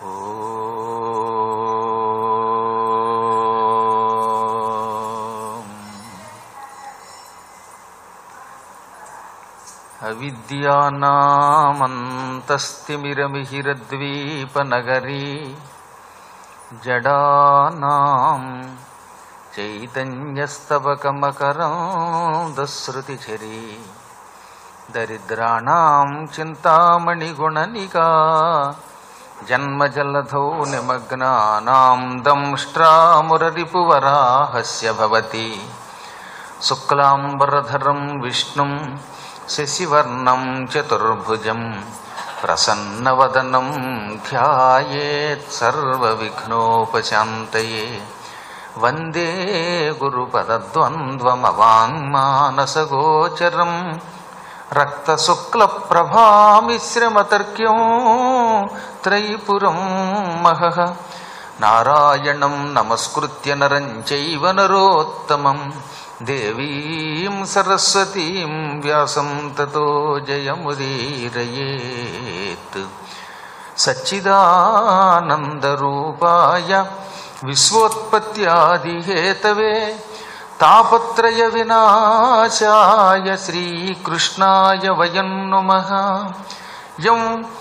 అవిద్యానామంతస్తిమిరమిహిరద్వీపనగరీ జడానాం చైతన్యస్తవకమకరాంధశ్రుతిచరీ దరిద్రాణం చింతామణిగుణనికా జన్మజలధౌ నిమగ్నానాం దంష్ట్రామురరిపువరాహస్య భవతి శుక్లాంబరధరం విష్ణుం శశివర్ణం చతుర్భుజం ప్రసన్నవదనం ధ్యాయేత్ సర్వవిఘ్నోపశాంతయే వందే గురుపదద్వంద్వమవాङ्మానసగోచరం రక్తశుక్లప్రభామిశ్రమతర్క్యం త్రైపురం మహః నారాయణం నమస్కృత్య నరం చైవ నరోత్తమం దేవీం సరస్వతీం వ్యాసం తతో జయముదీరయేత్ సచ్చిదానందరూపాయ విశ్వోత్పత్యాదిహేతవే తాపత్రయ వినాశాయ శ్రీకృష్ణాయ వయం నుమః యం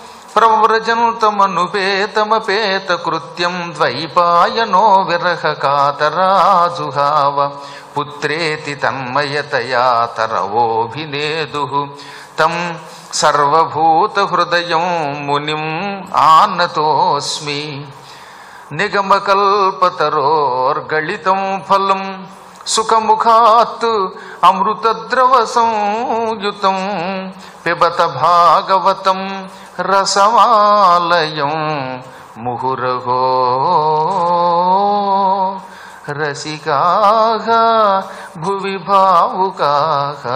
ప్రవ్రజంతమనుపేతమపేతకృత్యం ద్వైపాయనో విరహ కాతరాజుహావ పుత్రేతి తన్మయతయా తరవోభినేదు తం సర్వభూతహృదయం మునిం ఆనతోస్మి నిగమకల్పతరోర్గళితం ఫలం సుఖముఖాత్ అమృతద్రవ సంయుతం పిబత భాగవతం రసమాలయం ముహురహో రసికాః భువి భావుకాః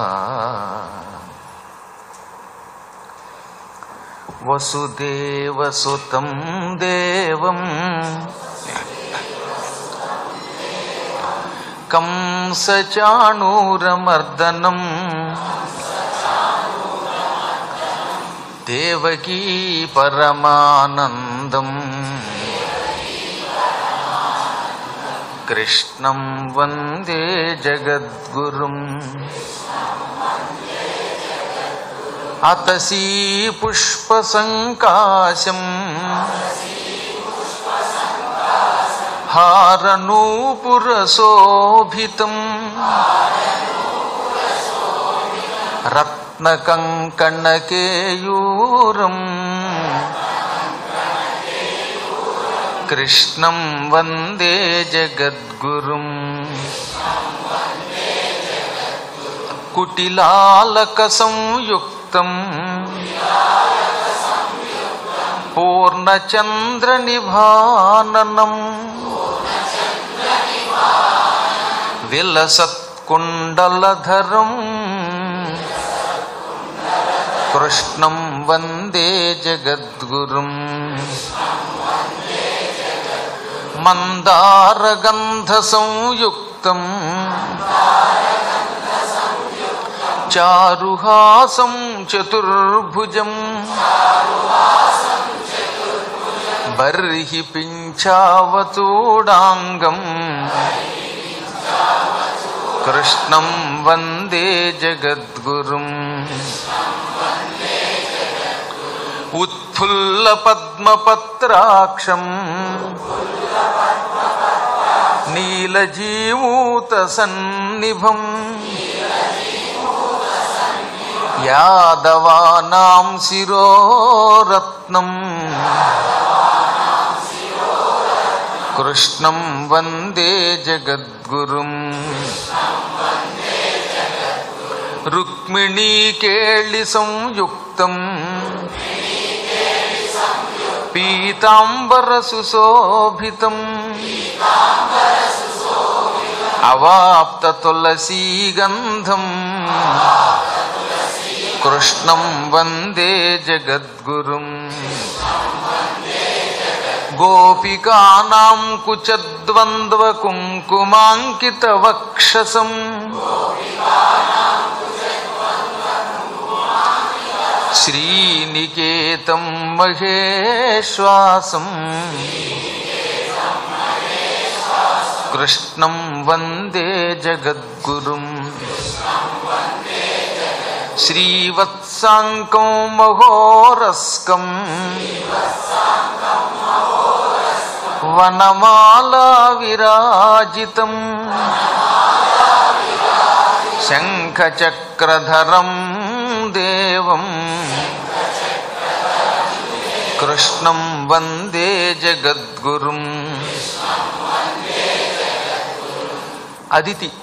వసుదేవసుతం దేవం కంసచాణూరమర్దనం దేవకీ పరమానందం కృష్ణం వందే జగద్గురుం అతసీ పుష్పసంకాశం హారనూపురశోభితం రత్నకంకణకేయూరం కృష్ణం వందే జగద్గురుం కుటిలాలక సంయుక్తం పూర్ణచంద్ర నిభాననం విలసత్కుండలధరం కృష్ణం వందే జగద్గురుం మందారగంధ సంయుక్తం చారుహాసం చతుర్భుజం బర్హి పింఛావతూడాంగం కృష్ణం వందే జగద్గురుం ఉత్ఫుల్లపద్మపత్రాక్షం నీలజీమూత సన్నిభం యాదవానాం శిరోరత్నం కృష్ణం వందే జగద్గురుం రుక్మిణీకేళి సంయుక్తం పీతాంబర సుశోభితం అవాప్త తులసీగంధం కృష్ణం వందే జగద్గురుం గోపికానాం కుచద్వంద్వ కుంకుమాంకిత వక్షసం శ్రీనికేతం మహేశ్వాసం కృష్ణం వందే జగద్గురుం శ్రీవత్సాంకం మహోరస్కం వనమాలా విరాజితం శంఖచక్రధరం దేవం కృష్ణం వందే జగద్గురుం అదితి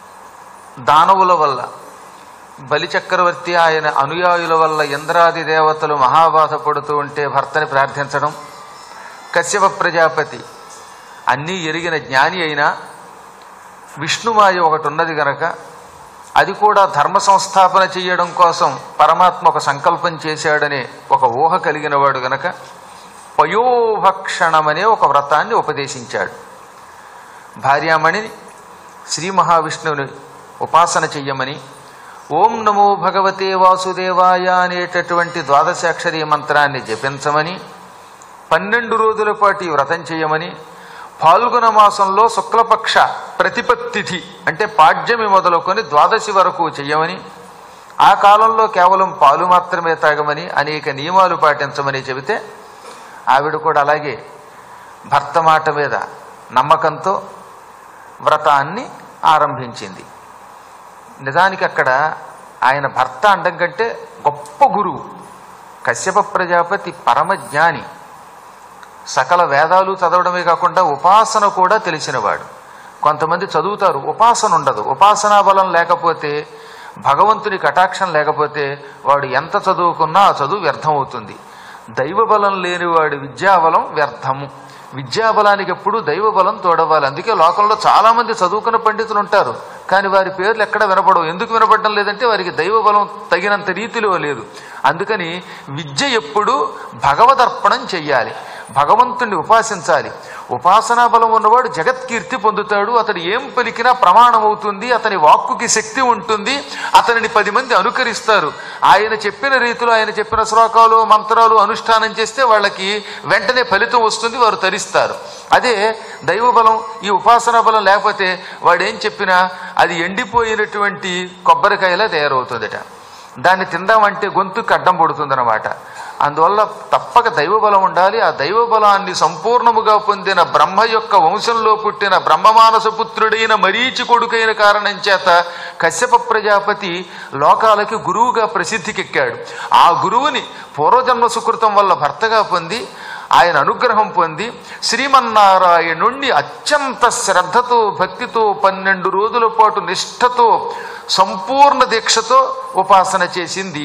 దానవుల వల్ల బలిచక్రవర్తి ఆయన అనుయాయుల వల్ల ఇంద్రాది దేవతలు మహాబాధపడుతూ ఉంటే భర్తని ప్రార్థించడం కశ్యప ప్రజాపతి అన్నీ ఎరిగిన జ్ఞాని అయినా విష్ణుమాయ ఒకటి ఉన్నది గనక అది కూడా ధర్మ సంస్థాపన చేయడం కోసం పరమాత్మ ఒక సంకల్పం చేశాడనే ఒక ఊహ కలిగిన వాడు గనక పయోభక్షణమనే ఒక వ్రతాన్ని ఉపదేశించాడు భార్యామణిని శ్రీ మహావిష్ణువుని ఉపాసన చెయ్యమని ఓం నమో భగవతే వాసుదేవాయ అనేటటువంటి ద్వాదశాక్షరి మంత్రాన్ని జపించమని పన్నెండు రోజుల పాటు ఈ వ్రతం చేయమని పాల్గొన మాసంలో శుక్లపక్ష ప్రతిపత్తిథి అంటే పాడ్యమి మొదలుకొని ద్వాదశి వరకు చెయ్యమని ఆ కాలంలో కేవలం పాలు మాత్రమే తాగమని అనేక నియమాలు పాటించమని చెబితే ఆవిడ కూడా అలాగే భర్త మాట మీద నమ్మకంతో వ్రతాన్ని ఆరంభించింది నిజానికి అక్కడ ఆయన భర్త అండం కంటే గొప్ప గురువు కశ్యప ప్రజాపతి పరమజ్ఞాని సకల వేదాలు చదవడమే కాకుండా ఉపాసన కూడా తెలిసినవాడు కొంతమంది చదువుతారు ఉపాసన ఉండదు ఉపాసనా బలం లేకపోతే భగవంతుని కటాక్షం లేకపోతే వాడు ఎంత చదువుకున్నా ఆ చదువు వ్యర్థం అవుతుంది దైవ బలం లేనివాడి విద్యాబలం వ్యర్థము విద్యాబలానికి ఎప్పుడు దైవ బలం తోడవాలి అందుకే లోకంలో చాలా మంది చదువుకున్న పండితులు ఉంటారు కానీ వారి పేర్లు ఎక్కడ వినపడవు ఎందుకు వినపడడం లేదంటే వారికి దైవ బలం తగినంత రీతిలో లేదు అందుకని విద్య ఎప్పుడు భగవదర్పణం చెయ్యాలి భగవంతుణ్ణి ఉపాసించాలి ఉపాసనా బలం ఉన్నవాడు జగత్కీర్తి పొందుతాడు అతడు ఏం పలికినా ప్రమాణం అవుతుంది అతని వాక్కుకి శక్తి ఉంటుంది అతనిని పది మంది అనుకరిస్తారు ఆయన చెప్పిన రీతిలో ఆయన చెప్పిన శ్లోకాలు మంత్రాలు అనుష్ఠానం చేస్తే వాళ్ళకి వెంటనే ఫలితం వస్తుంది వారు తరిస్తారు అదే దైవ బలం ఈ ఉపాసనా బలం లేకపోతే వాడు ఏం చెప్పినా అది ఎండిపోయినటువంటి కొబ్బరికాయలా తయారవుతుందట దాన్ని తిందామంటే గొంతుకు అడ్డం పడుతుందన్నమాట అందువల్ల తప్పక దైవ బలం ఉండాలి ఆ దైవ బలాన్ని సంపూర్ణముగా పొందిన బ్రహ్మ యొక్క వంశంలో పుట్టిన బ్రహ్మమానస పుత్రుడైన మరీచి కొడుకైన కారణం చేత కశ్యప ప్రజాపతి లోకాలకి గురువుగా ప్రసిద్ధికెక్కాడు ఆ గురువుని పూర్వజన్మ సుకృతం వల్ల భర్తగా పొంది ఆయన అనుగ్రహం పొంది శ్రీమన్నారాయణుణ్ణి అత్యంత శ్రద్ధతో భక్తితో పన్నెండు రోజుల పాటు నిష్ఠతో సంపూర్ణ దీక్షతో ఉపాసన చేసింది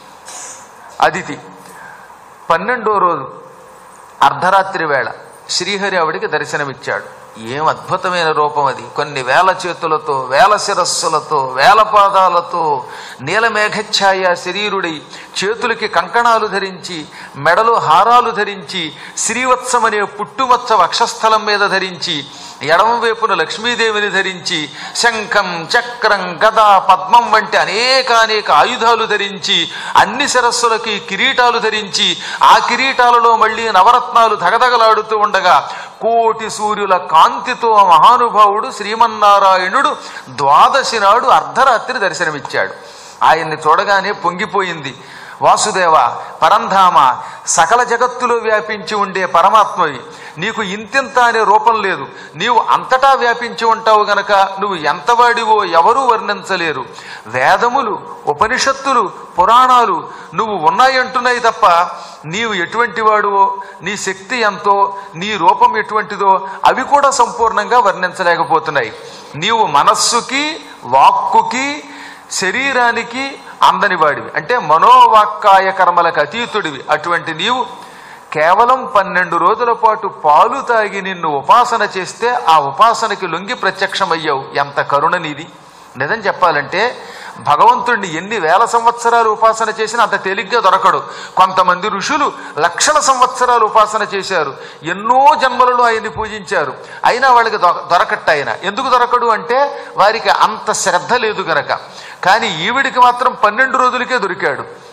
అదితి పన్నెండో రోజు అర్ధరాత్రి వేళ శ్రీహరి ఆవిడికి దర్శనమిచ్చాడు ఏం అద్భుతమైన రూపం అది కొన్ని వేల చేతులతో వేల శిరస్సులతో వేల పాదాలతో నీలమేఘఛాయ శరీరుడై చేతులకి కంకణాలు ధరించి మెడలో హారాలు ధరించి శ్రీవత్సమనే పుట్టుమచ్చ వక్షస్థలం మీద ధరించి ఎడమవైపున లక్ష్మీదేవిని ధరించి శంఖం చక్రం గద పద్మం వంటి అనేకానేక ఆయుధాలు ధరించి అన్ని శిరస్సులకి కిరీటాలు ధరించి ఆ కిరీటాలలో మళ్ళీ నవరత్నాలు ధగధగలాడుతూ ఉండగా కోటి సూర్యుల కాంతితో ఆ మహానుభావుడు శ్రీమన్నారాయణుడు ద్వాదశి నాడు అర్ధరాత్రి దర్శనమిచ్చాడు ఆయన్ని చూడగానే పొంగిపోయింది వాసుదేవ పరంధామ సకల జగత్తులో వ్యాపించి ఉండే పరమాత్మవి నీకు ఇంతింత అనే రూపం లేదు నీవు అంతటా వ్యాపించి ఉంటావు గనక నువ్వు ఎంతవాడివో ఎవరూ వర్ణించలేరు వేదములు ఉపనిషత్తులు పురాణాలు నువ్వు ఉన్నాయంటున్నాయి తప్ప నీవు ఎటువంటి వాడువో నీ శక్తి ఎంతో నీ రూపం ఎటువంటిదో అవి కూడా సంపూర్ణంగా వర్ణించలేకపోతున్నాయి నీవు మనస్సుకి వాక్కుకి శరీరానికి అందని వాడివి అంటే మనోవాక్కాయ కర్మలకు అతీతుడివి అటువంటి నీవు కేవలం పన్నెండు రోజుల పాటు పాలు తాగి నిన్ను ఉపాసన చేస్తే ఆ ఉపాసనకి లొంగి ప్రత్యక్షమయ్యావు ఎంత కరుణ నీది నిజం చెప్పాలంటే భగవంతుణ్ణి ఎన్ని వేల సంవత్సరాలు ఉపాసన చేసినా అంత తేలిగ్గా దొరకడు కొంతమంది ఋషులు లక్షల సంవత్సరాలు ఉపాసన చేశారు ఎన్నో జన్మలలో ఆయన్ని పూజించారు అయినా వాళ్ళకి దొ- దొరకట్ట ఆయన ఎందుకు దొరకడు అంటే వారికి అంత శ్రద్ధ లేదు గనక కానీ ఈవిడికి మాత్రం పన్నెండు రోజులకే దొరికాడు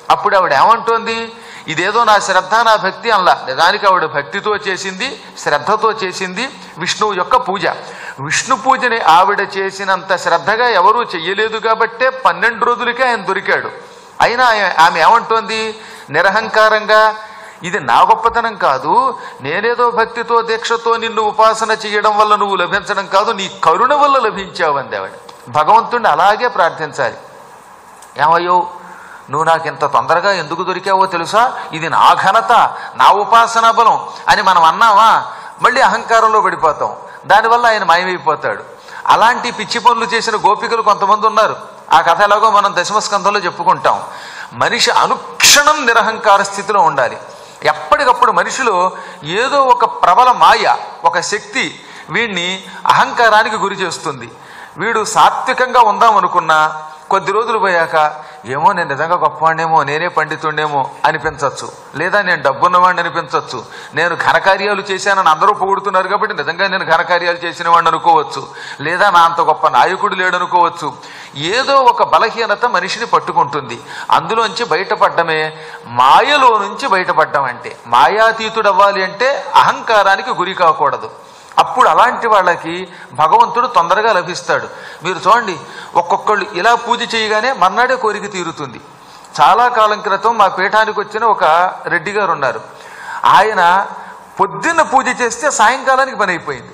అప్పుడు ఆవిడ ఏమంటోంది ఇదేదో నా శ్రద్ధ నా భక్తి అనలా నిజానికి ఆవిడ భక్తితో చేసింది శ్రద్ధతో చేసింది విష్ణువు యొక్క పూజ విష్ణు పూజని ఆవిడ చేసినంత శ్రద్ధగా ఎవరూ చెయ్యలేదు కాబట్టే పన్నెండు రోజులకే ఆయన దొరికాడు అయినా ఆయ- ఆమె ఏమంటోంది నిరహంకారంగా ఇది నా గొప్పతనం కాదు నేనేదో భక్తితో దీక్షతో నిన్ను ఉపాసన చేయడం వల్ల నువ్వు లభించడం కాదు నీ కరుణ వల్ల లభించావంది ఆవిడ భగవంతుణ్ణి అలాగే ప్రార్థించాలి ఏమయ్యో నువ్వు నాకు ఇంత తొందరగా ఎందుకు దొరికావో తెలుసా ఇది నా ఘనత నా ఉపాసనా బలం అని మనం అన్నామా మళ్ళీ అహంకారంలో పడిపోతాం దానివల్ల ఆయన మాయమైపోతాడు అలాంటి పిచ్చి పనులు చేసిన గోపికలు కొంతమంది ఉన్నారు ఆ కథ ఎలాగో మనం దశమస్కంధంలో చెప్పుకుంటాం మనిషి అనుక్షణం నిరహంకార స్థితిలో ఉండాలి ఎప్పటికప్పుడు మనిషిలో ఏదో ఒక ప్రబల మాయ ఒక శక్తి వీడిని అహంకారానికి గురి చేస్తుంది వీడు సాత్వికంగా ఉందాం అనుకున్నా కొద్ది రోజులు పోయాక ఏమో నేను నిజంగా గొప్పవాడినేమో నేనే పండితుడినేమో అనిపించవచ్చు లేదా నేను డబ్బున్నవాడిని అనిపించవచ్చు నేను ఘనకార్యాలు చేశానని అందరూ పొగుడుతున్నారు కాబట్టి నిజంగా నేను ఘనకార్యాలు చేసిన వాడిని అనుకోవచ్చు లేదా నా అంత గొప్ప నాయకుడు లేడనుకోవచ్చు ఏదో ఒక బలహీనత మనిషిని పట్టుకుంటుంది అందులోంచి బయటపడ్డమే మాయలో నుంచి బయటపడ్డం అంటే మాయాతీతుడు అవ్వాలి అంటే అహంకారానికి గురి కాకూడదు అప్పుడు అలాంటి వాళ్ళకి భగవంతుడు తొందరగా లభిస్తాడు మీరు చూడండి ఒక్కొక్కళ్ళు ఇలా పూజ చేయగానే మర్నాడే కోరిక తీరుతుంది చాలా కాలం క్రితం మా పీఠానికి వచ్చిన ఒక రెడ్డి గారు ఉన్నారు ఆయన పొద్దున్న పూజ చేస్తే సాయంకాలానికి పని అయిపోయింది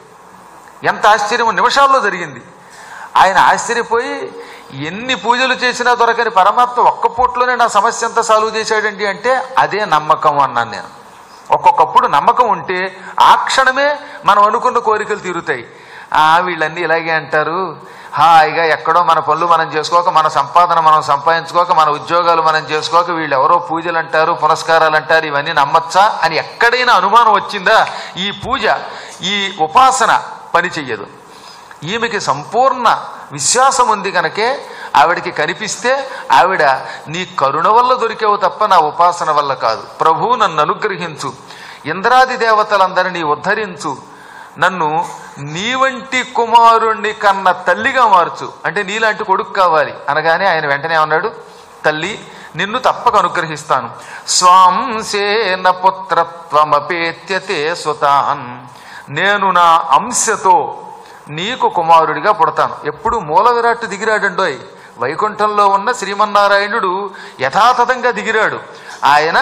ఎంత ఆశ్చర్యం నిమిషాల్లో జరిగింది ఆయన ఆశ్చర్యపోయి ఎన్ని పూజలు చేసినా దొరకని పరమాత్మ ఒక్క పూటలోనే నా సమస్య అంతా సాల్వ్ చేశాడండి అంటే అదే నమ్మకం అన్నాను నేను ఒక్కొక్కప్పుడు నమ్మకం ఉంటే ఆ క్షణమే మనం అనుకున్న కోరికలు తీరుతాయి ఆ వీళ్ళన్నీ ఇలాగే అంటారు హాయిగా ఎక్కడో మన పనులు మనం చేసుకోక మన సంపాదన మనం సంపాదించుకోక మన ఉద్యోగాలు మనం చేసుకోక వీళ్ళు ఎవరో పూజలు అంటారు పురస్కారాలు అంటారు ఇవన్నీ నమ్మచ్చా అని ఎక్కడైనా అనుమానం వచ్చిందా ఈ పూజ ఈ ఉపాసన పని చెయ్యదు ఈమెకి సంపూర్ణ విశ్వాసం ఉంది కనుకే ఆవిడకి కనిపిస్తే ఆవిడ నీ కరుణ వల్ల దొరికావు తప్ప నా ఉపాసన వల్ల కాదు ప్రభు నన్ను అనుగ్రహించు ఇంద్రాది దేవతలందరినీ ఉద్ధరించు నన్ను నీ వంటి కుమారుణ్ణి కన్న తల్లిగా మార్చు అంటే నీలాంటి కొడుకు కావాలి అనగానే ఆయన వెంటనే అన్నాడు తల్లి నిన్ను తప్పక అనుగ్రహిస్తాను స్వాంసేన పుత్రత్వమపేత్యతే సుతాన్ నేను నా అంశతో నీకు కుమారుడిగా పుడతాను ఎప్పుడు మూల విరాట్ దిగిరాడండోయ్ వైకుంఠంలో ఉన్న శ్రీమన్నారాయణుడు యథాతథంగా దిగిరాడు ఆయన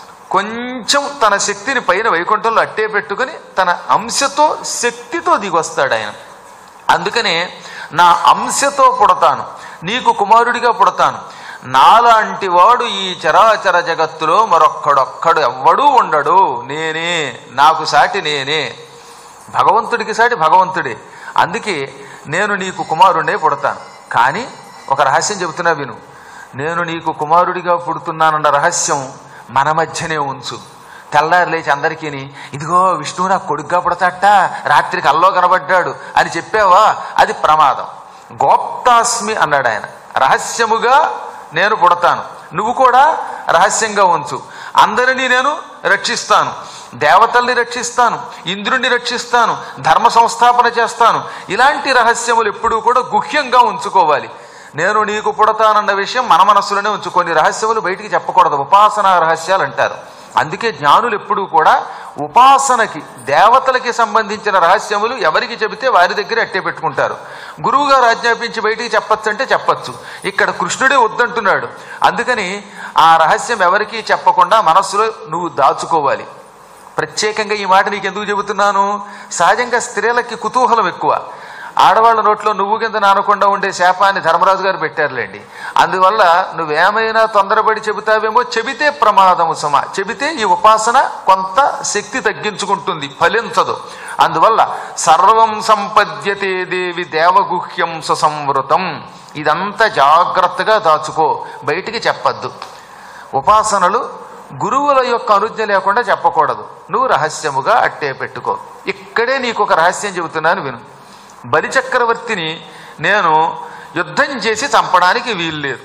కొంచెం తన శక్తిని పైన వైకుంఠంలో అట్టే పెట్టుకుని తన అంశతో శక్తితో దిగొస్తాడు ఆయన అందుకనే నా అంశతో పుడతాను నీకు కుమారుడిగా పుడతాను నాలాంటి వాడు ఈ చరాచర జగత్తులో మరొక్కడొక్కడు ఎవ్వడూ ఉండడు నేనే నాకు సాటి నేనే భగవంతుడికి సాటి భగవంతుడే అందుకే నేను నీకు కుమారుడే పుడతాను కానీ ఒక రహస్యం చెబుతున్నా విను నేను నీకు కుమారుడిగా పుడుతున్నానన్న రహస్యం మన మధ్యనే ఉంచు తెల్లారి లేచి అందరికీని ఇదిగో విష్ణువు నాకు కొడుగ్గా పుడతాట రాత్రికి అల్లో కనబడ్డాడు అని చెప్పావా అది ప్రమాదం గోప్తాస్మి అన్నాడు ఆయన రహస్యముగా నేను పుడతాను నువ్వు కూడా రహస్యంగా ఉంచు అందరినీ నేను రక్షిస్తాను దేవతల్ని రక్షిస్తాను ఇంద్రుణ్ణి రక్షిస్తాను ధర్మ సంస్థాపన చేస్తాను ఇలాంటి రహస్యములు ఎప్పుడూ కూడా గుహ్యంగా ఉంచుకోవాలి నేను నీకు పుడతానన్న విషయం మన మనస్సులోనే ఉంచు కొన్ని రహస్యములు బయటికి చెప్పకూడదు ఉపాసనా రహస్యాలు అంటారు అందుకే జ్ఞానులు ఎప్పుడూ కూడా ఉపాసనకి దేవతలకి సంబంధించిన రహస్యములు ఎవరికి చెబితే వారి దగ్గర అట్టే పెట్టుకుంటారు గురువుగారు ఆజ్ఞాపించి బయటికి చెప్పచ్చు అంటే చెప్పచ్చు ఇక్కడ కృష్ణుడే వద్దంటున్నాడు అందుకని ఆ రహస్యం ఎవరికీ చెప్పకుండా మనస్సులో నువ్వు దాచుకోవాలి ప్రత్యేకంగా ఈ మాట నీకు ఎందుకు చెబుతున్నాను సహజంగా స్త్రీలకి కుతూహలం ఎక్కువ ఆడవాళ్ళ నోట్లో నువ్వు కింద నానకుండా ఉండే శాపాన్ని ధర్మరాజు గారు పెట్టారులేండి అందువల్ల నువ్వేమైనా తొందరపడి చెబుతావేమో చెబితే ప్రమాదము సుమ చెబితే ఈ ఉపాసన కొంత శక్తి తగ్గించుకుంటుంది ఫలించదు అందువల్ల సర్వం సంపద్యతే దేవి దేవగుహ్యం సుసంవృతం ఇదంతా జాగ్రత్తగా దాచుకో బయటికి చెప్పద్దు ఉపాసనలు గురువుల యొక్క అనుజ్ఞ లేకుండా చెప్పకూడదు నువ్వు రహస్యముగా అట్టే పెట్టుకో ఇక్కడే నీకు ఒక రహస్యం చెబుతున్నాను విను బలిచక్రవర్తిని నేను యుద్ధం చేసి చంపడానికి వీల్లేదు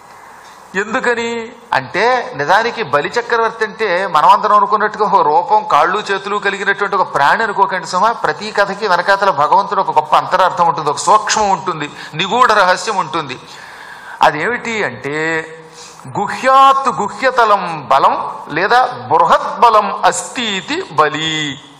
ఎందుకని అంటే నిజానికి బలిచక్రవర్తి అంటే మనమందరం అనుకున్నట్టుగా ఒక రూపం కాళ్ళు చేతులు కలిగినటువంటి ఒక ప్రాణి అనుకోకండి సుమా ప్రతి కథకి వెనకాతల భగవంతుడు ఒక గొప్ప అంతరార్థం ఉంటుంది ఒక సూక్ష్మం ఉంటుంది నిగూఢ రహస్యం ఉంటుంది అదేమిటి అంటే గుహ్యాత్ గుహ్యతలం బలం లేదా బృహద్బలం అస్తి ఇది బలి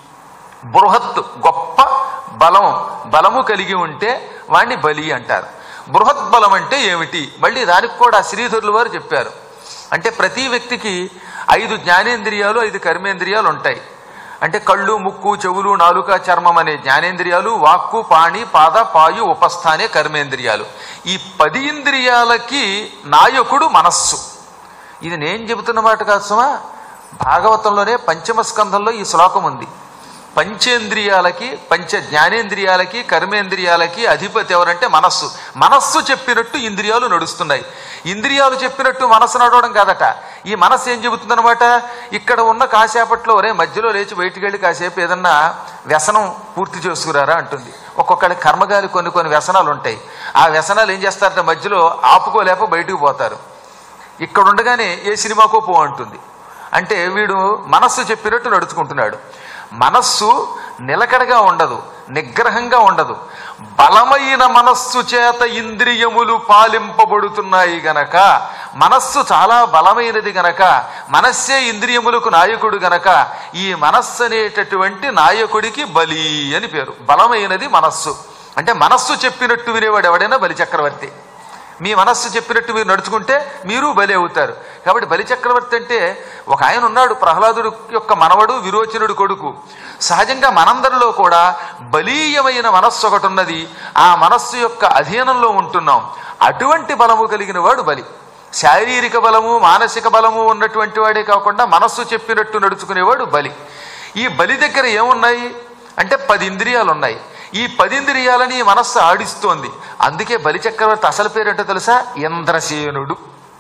బృహత్ గొప్ప బలం బలము కలిగి ఉంటే వాణ్ణి బలి అంటారు బృహత్ బలం అంటే ఏమిటి మళ్ళీ దానికి కూడా శ్రీధరులు వారు చెప్పారు అంటే ప్రతి వ్యక్తికి ఐదు జ్ఞానేంద్రియాలు ఐదు కర్మేంద్రియాలు ఉంటాయి అంటే కళ్ళు ముక్కు చెవులు నాలుక చర్మం అనే జ్ఞానేంద్రియాలు వాక్కు పాణి పాద పాయు ఉపస్థానే కర్మేంద్రియాలు ఈ పది ఇంద్రియాలకి నాయకుడు మనస్సు ఇది నేను చెబుతున్న మాట కాదు సుమా భాగవతంలోనే పంచమ స్కంధంలో ఈ శ్లోకం ఉంది పంచేంద్రియాలకి పంచ జ్ఞానేంద్రియాలకి కర్మేంద్రియాలకి అధిపతి ఎవరంటే మనస్సు మనస్సు చెప్పినట్టు ఇంద్రియాలు నడుస్తున్నాయి ఇంద్రియాలు చెప్పినట్టు మనస్సు నడవడం కాదట ఈ మనస్సు ఏం చెబుతుందనమాట ఇక్కడ ఉన్న కాసేపట్లో ఒరే మధ్యలో లేచి బయటికి వెళ్ళి కాసేపు ఏదన్నా వ్యసనం పూర్తి చేసుకురారా అంటుంది ఒక్కొక్కడి కర్మగాలి కొన్ని కొన్ని వ్యసనాలు ఉంటాయి ఆ వ్యసనాలు ఏం చేస్తారంటే మధ్యలో ఆపుకోలేక బయటికి పోతారు ఇక్కడ ఉండగానే ఏ సినిమాకో పో అంటుంది అంటే వీడు మనస్సు చెప్పినట్టు నడుచుకుంటున్నాడు మనస్సు నిలకడగా ఉండదు నిగ్రహంగా ఉండదు బలమైన మనస్సు చేత ఇంద్రియములు పాలింపబడుతున్నాయి గనక మనస్సు చాలా బలమైనది గనక మనస్సే ఇంద్రియములకు నాయకుడు గనక ఈ మనస్సు అనేటటువంటి నాయకుడికి బలి అని పేరు బలమైనది మనస్సు అంటే మనస్సు చెప్పినట్టు వినేవాడు ఎవడైనా బలి చక్రవర్తి మీ మనస్సు చెప్పినట్టు మీరు నడుచుకుంటే మీరు బలి అవుతారు కాబట్టి బలి చక్రవర్తి అంటే ఒక ఆయన ఉన్నాడు ప్రహ్లాదుడు యొక్క మనవడు విరోచనుడు కొడుకు సహజంగా మనందరిలో కూడా బలీయమైన మనస్సు ఒకటి ఉన్నది ఆ మనస్సు యొక్క అధీనంలో ఉంటున్నాం అటువంటి బలము కలిగిన వాడు బలి శారీరక బలము మానసిక బలము ఉన్నటువంటి వాడే కాకుండా మనస్సు చెప్పినట్టు నడుచుకునేవాడు బలి ఈ బలి దగ్గర ఏమున్నాయి అంటే పది ఇంద్రియాలు ఉన్నాయి ఈ పది ఇంద్రియాలని ఈ మనస్సు ఆడిస్తోంది అందుకే బలిచక్రవర్తి అసలు పేరేంటో తెలుసా ఇంద్రసేనుడు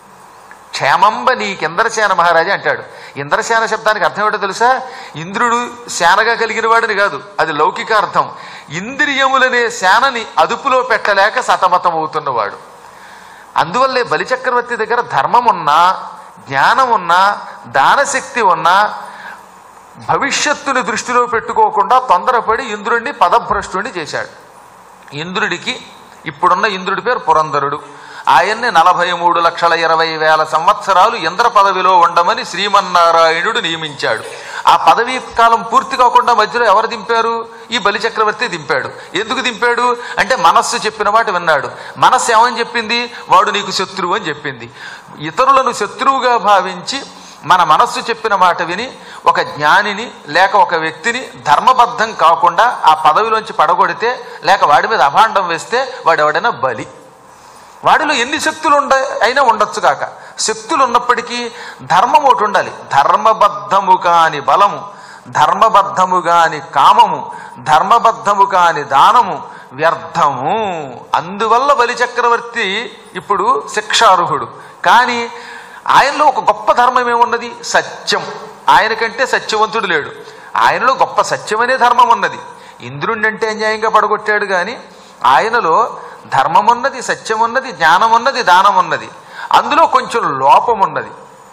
క్షేమంబ నీకింద్రసేన మహారాజా అంటాడు ఇంద్రసేన శబ్దానికి అర్థం ఏంటో తెలుసా ఇంద్రుడు సేనగా కలిగిన వాడని కాదు అది లౌకిక అర్థం ఇంద్రియములనే సేనని అదుపులో పెట్టలేక సతమతం అవుతున్నవాడు అందువల్లే బలిచక్రవర్తి దగ్గర ధర్మం ఉన్నా జ్ఞానం ఉన్నా దానశక్తి ఉన్నా భవిష్యత్తుని దృష్టిలో పెట్టుకోకుండా తొందరపడి ఇంద్రుడిని పదభ్రష్టుని చేశాడు ఇంద్రుడికి ఇప్పుడున్న ఇంద్రుడి పేరు పురంధరుడు ఆయన్ని నలభై మూడు లక్షల ఇరవై వేల సంవత్సరాలు ఇంద్ర పదవిలో ఉండమని శ్రీమన్నారాయణుడు నియమించాడు ఆ పదవీ కాలం పూర్తి కాకుండా మధ్యలో ఎవరు దింపారు ఈ బలి చక్రవర్తి దింపాడు ఎందుకు దింపాడు అంటే మనస్సు చెప్పిన మాట విన్నాడు మనస్సు ఏమని చెప్పింది వాడు నీకు శత్రువు అని చెప్పింది ఇతరులను శత్రువుగా భావించి మన మనస్సు చెప్పిన మాట విని ఒక జ్ఞానిని లేక ఒక వ్యక్తిని ధర్మబద్ధం కాకుండా ఆ పదవిలోంచి పడగొడితే లేక వాడి మీద అభాండం వేస్తే వాడు ఎవడైనా బలి వాడిలో ఎన్ని శక్తులు ఉండ అయినా ఉండొచ్చు కాక శక్తులు ఉన్నప్పటికీ ధర్మం ఒకటి ఉండాలి ధర్మబద్ధము కాని బలము ధర్మబద్ధము కాని కామము ధర్మబద్ధము కాని దానము వ్యర్థము అందువల్ల బలిచక్రవర్తి ఇప్పుడు శిక్షార్హుడు కానీ ఆయనలో ఒక గొప్ప ధర్మం ఏమున్నది సత్యం ఆయనకంటే సత్యవంతుడు లేడు ఆయనలో గొప్ప సత్యమనే ధర్మం ఉన్నది ఇంద్రుణ్ణి అంటే అన్యాయంగా పడగొట్టాడు కానీ ఆయనలో ధర్మం ఉన్నది సత్యం ఉన్నది జ్ఞానం ఉన్నది దానం ఉన్నది అందులో కొంచెం లోపం ఉన్నది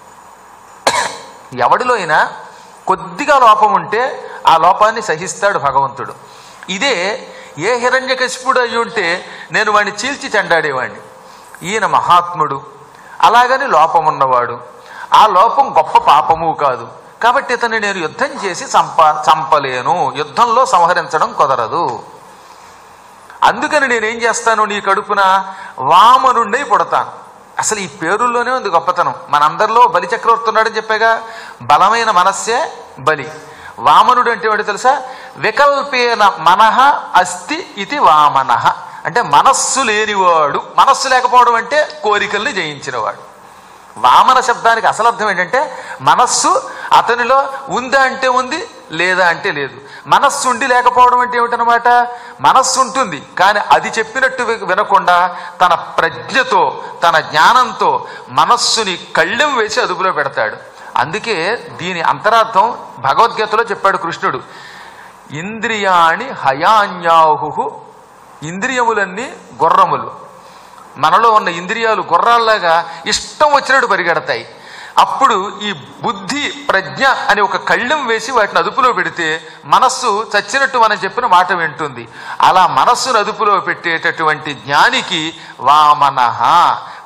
ఎవడిలో అయినా కొద్దిగా లోపం ఉంటే ఆ లోపాన్ని సహిస్తాడు భగవంతుడు ఇదే ఏ హిరణ్యకశిపుడు అయి ఉంటే నేను వాడిని చీల్చి చెండాడేవాడిని ఈయన మహాత్ముడు అలాగని లోపం ఉన్నవాడు ఆ లోపం గొప్ప పాపము కాదు కాబట్టి ఇతన్ని నేను యుద్ధం చేసి చంప చంపలేను యుద్ధంలో సంహరించడం కుదరదు అందుకని నేనేం చేస్తాను నీ కడుపున వామనుండై పుడతాను అసలు ఈ పేరుల్లోనే ఉంది గొప్పతనం మనందరిలో బలి చక్రవర్తి ఉన్నాడని చెప్పాగా బలమైన మనస్సే బలి వామనుడు అంటే వాడు తెలుసా వికల్పేన మనహ అస్తి ఇది వామనః అంటే మనస్సు లేనివాడు మనస్సు లేకపోవడం అంటే కోరికల్ని జయించినవాడు వామన శబ్దానికి అసలు అర్థం ఏంటంటే మనస్సు అతనిలో ఉందా అంటే ఉంది లేదా అంటే లేదు మనస్సు ఉండి లేకపోవడం అంటే ఏమిటనమాట మనస్సు ఉంటుంది కానీ అది చెప్పినట్టు వి- వినకుండా తన ప్రజ్ఞతో తన జ్ఞానంతో మనస్సుని కళ్ళెం వేసి అదుపులో పెడతాడు అందుకే దీని అంతరార్థం భగవద్గీతలో చెప్పాడు కృష్ణుడు ఇంద్రియాణి హయాన్యాహు ఇంద్రియములన్నీ గుర్రములు మనలో ఉన్న ఇంద్రియాలు గుర్రాల్లాగా ఇష్టం వచ్చినట్టు పరిగెడతాయి అప్పుడు ఈ బుద్ధి ప్రజ్ఞ అని ఒక కళ్ళెం వేసి వాటిని అదుపులో పెడితే మనస్సు చచ్చినట్టు మనం చెప్పిన మాట వింటుంది అలా మనస్సును అదుపులో పెట్టేటటువంటి జ్ఞానికి వామనః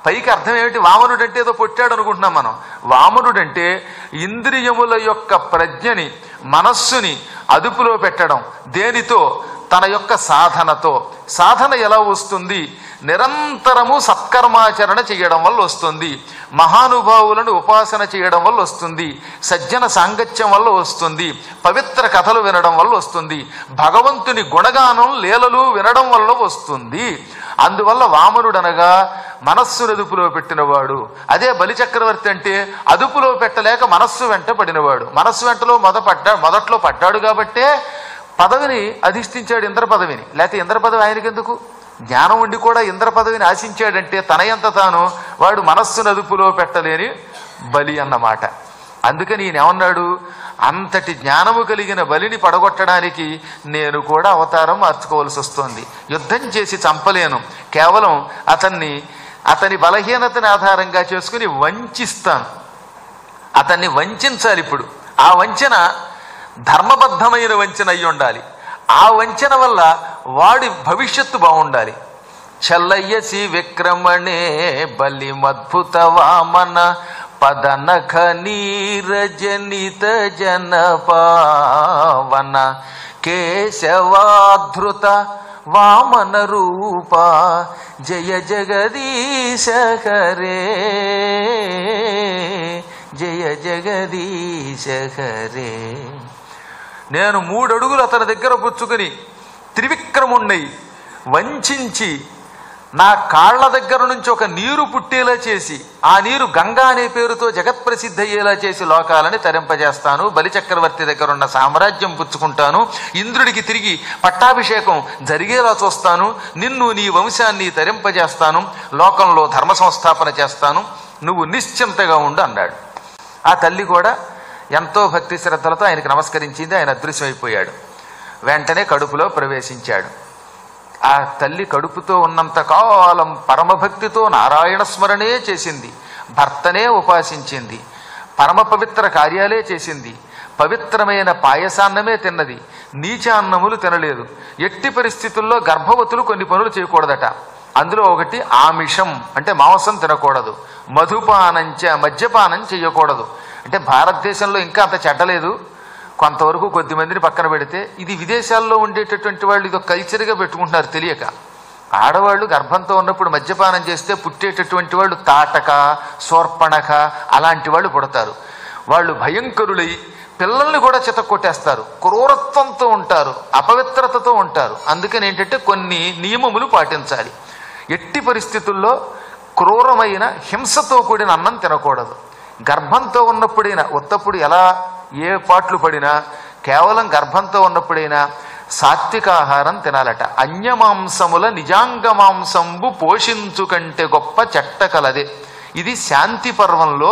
పైకి అర్థం ఏమిటి వామనుడు అంటే ఏదో పొట్టాడు అనుకుంటున్నాం మనం వామనుడు అంటే ఇంద్రియముల యొక్క ప్రజ్ఞని మనస్సుని అదుపులో పెట్టడం దేనితో తన యొక్క సాధనతో సాధన ఎలా వస్తుంది నిరంతరము సత్కర్మాచరణ చేయడం వల్ల వస్తుంది మహానుభావులను ఉపాసన చేయడం వల్ల వస్తుంది సజ్జన సాంగత్యం వల్ల వస్తుంది పవిత్ర కథలు వినడం వల్ల వస్తుంది భగవంతుని గుణగానం లీలలు వినడం వల్ల వస్తుంది అందువల్ల వామనుడనగా మనస్సును అదుపులో పెట్టినవాడు అదే బలిచక్రవర్తి అంటే అదుపులో పెట్టలేక మనస్సు వెంట పడినవాడు మనస్సు వెంటలో మొద పడ్డా మొదట్లో పడ్డాడు కాబట్టే పదవిని అధిష్ఠించాడు ఇంద్ర పదవిని లేకపోతే ఇంద్ర పదవి ఆయనకి ఎందుకు జ్ఞానం ఉండి కూడా ఇంద్ర పదవిని ఆశించాడంటే తనయంత తాను వాడు మనస్సును అదుపులో పెట్టలేని బలి అన్నమాట అందుకని ఈయన ఏమన్నాడు అంతటి జ్ఞానము కలిగిన బలిని పడగొట్టడానికి నేను కూడా అవతారం మార్చుకోవాల్సి వస్తోంది యుద్ధం చేసి చంపలేను కేవలం అతన్ని అతని బలహీనతని ఆధారంగా చేసుకుని వంచిస్తాను అతన్ని వంచాలి ఇప్పుడు ఆ వంచన ధర్మబద్ధమైన వంచన అయి ఉండాలి ఆ వంచన వల్ల వాడి భవిష్యత్తు బాగుండాలి చల్లయ్యసి విక్రమణే బలి మద్భుత వామన పదనఖ నీరజనిత జన పావన కేశవాధృత వామన రూప జయ జగదీశ హరే జయ జగదీశ హరే నేను మూడడుగులు అతని దగ్గర పుచ్చుకుని త్రివిక్రముణ్ణి వంచించి నా కాళ్ల దగ్గర నుంచి ఒక నీరు పుట్టేలా చేసి ఆ నీరు గంగా అనే పేరుతో జగత్ప్రసిద్ధి అయ్యేలా చేసి లోకాలని తరింపజేస్తాను బలిచక్రవర్తి దగ్గర ఉన్న సామ్రాజ్యం పుచ్చుకుంటాను ఇంద్రుడికి తిరిగి పట్టాభిషేకం జరిగేలా చూస్తాను నిన్ను నీ వంశాన్ని తరింపజేస్తాను లోకంలో ధర్మ సంస్థాపన చేస్తాను నువ్వు నిశ్చింతగా ఉండు అన్నాడు ఆ తల్లి కూడా ఎంతో భక్తి శ్రద్ధలతో ఆయనకు నమస్కరించింది ఆయన అదృశ్యమైపోయాడు వెంటనే కడుపులో ప్రవేశించాడు ఆ తల్లి కడుపుతో ఉన్నంత కాలం పరమభక్తితో నారాయణ స్మరణే చేసింది భర్తనే ఉపాసించింది పరమ పవిత్ర కార్యాలే చేసింది పవిత్రమైన పాయసాన్నమే తిన్నది నీచాన్నములు తినలేదు ఎట్టి పరిస్థితుల్లో గర్భవతులు కొన్ని పనులు చేయకూడదట అందులో ఒకటి ఆమిషం అంటే మాంసం తినకూడదు మధుపానంచ మద్యపానం చేయకూడదు అంటే భారతదేశంలో ఇంకా అంత చెడ్డలేదు కొంతవరకు కొద్ది మందిని పక్కన పెడితే ఇది విదేశాల్లో ఉండేటటువంటి వాళ్ళు ఇది ఒక కల్చర్గా పెట్టుకుంటున్నారు తెలియక ఆడవాళ్ళు గర్భంతో ఉన్నప్పుడు మద్యపానం చేస్తే పుట్టేటటువంటి వాళ్ళు తాటక శోర్పణక అలాంటి వాళ్ళు పుడతారు వాళ్ళు భయంకరులై పిల్లల్ని కూడా చితక్కొట్టేస్తారు క్రూరత్వంతో ఉంటారు అపవిత్రతతో ఉంటారు అందుకని ఏంటంటే కొన్ని నియమములు పాటించాలి ఎట్టి పరిస్థితుల్లో క్రూరమైన హింసతో కూడిన అన్నం తినకూడదు గర్భంతో ఉన్నప్పుడైనా ఉత్తప్పుడు ఎలా ఏ పాట్లు పడినా కేవలం గర్భంతో ఉన్నప్పుడైనా సాత్విక ఆహారం తినాలట అన్యమాంసముల నిజాంగ మాంసంబు పోషించు కంటే గొప్ప చెట్ట కలదే ఇది శాంతి పర్వంలో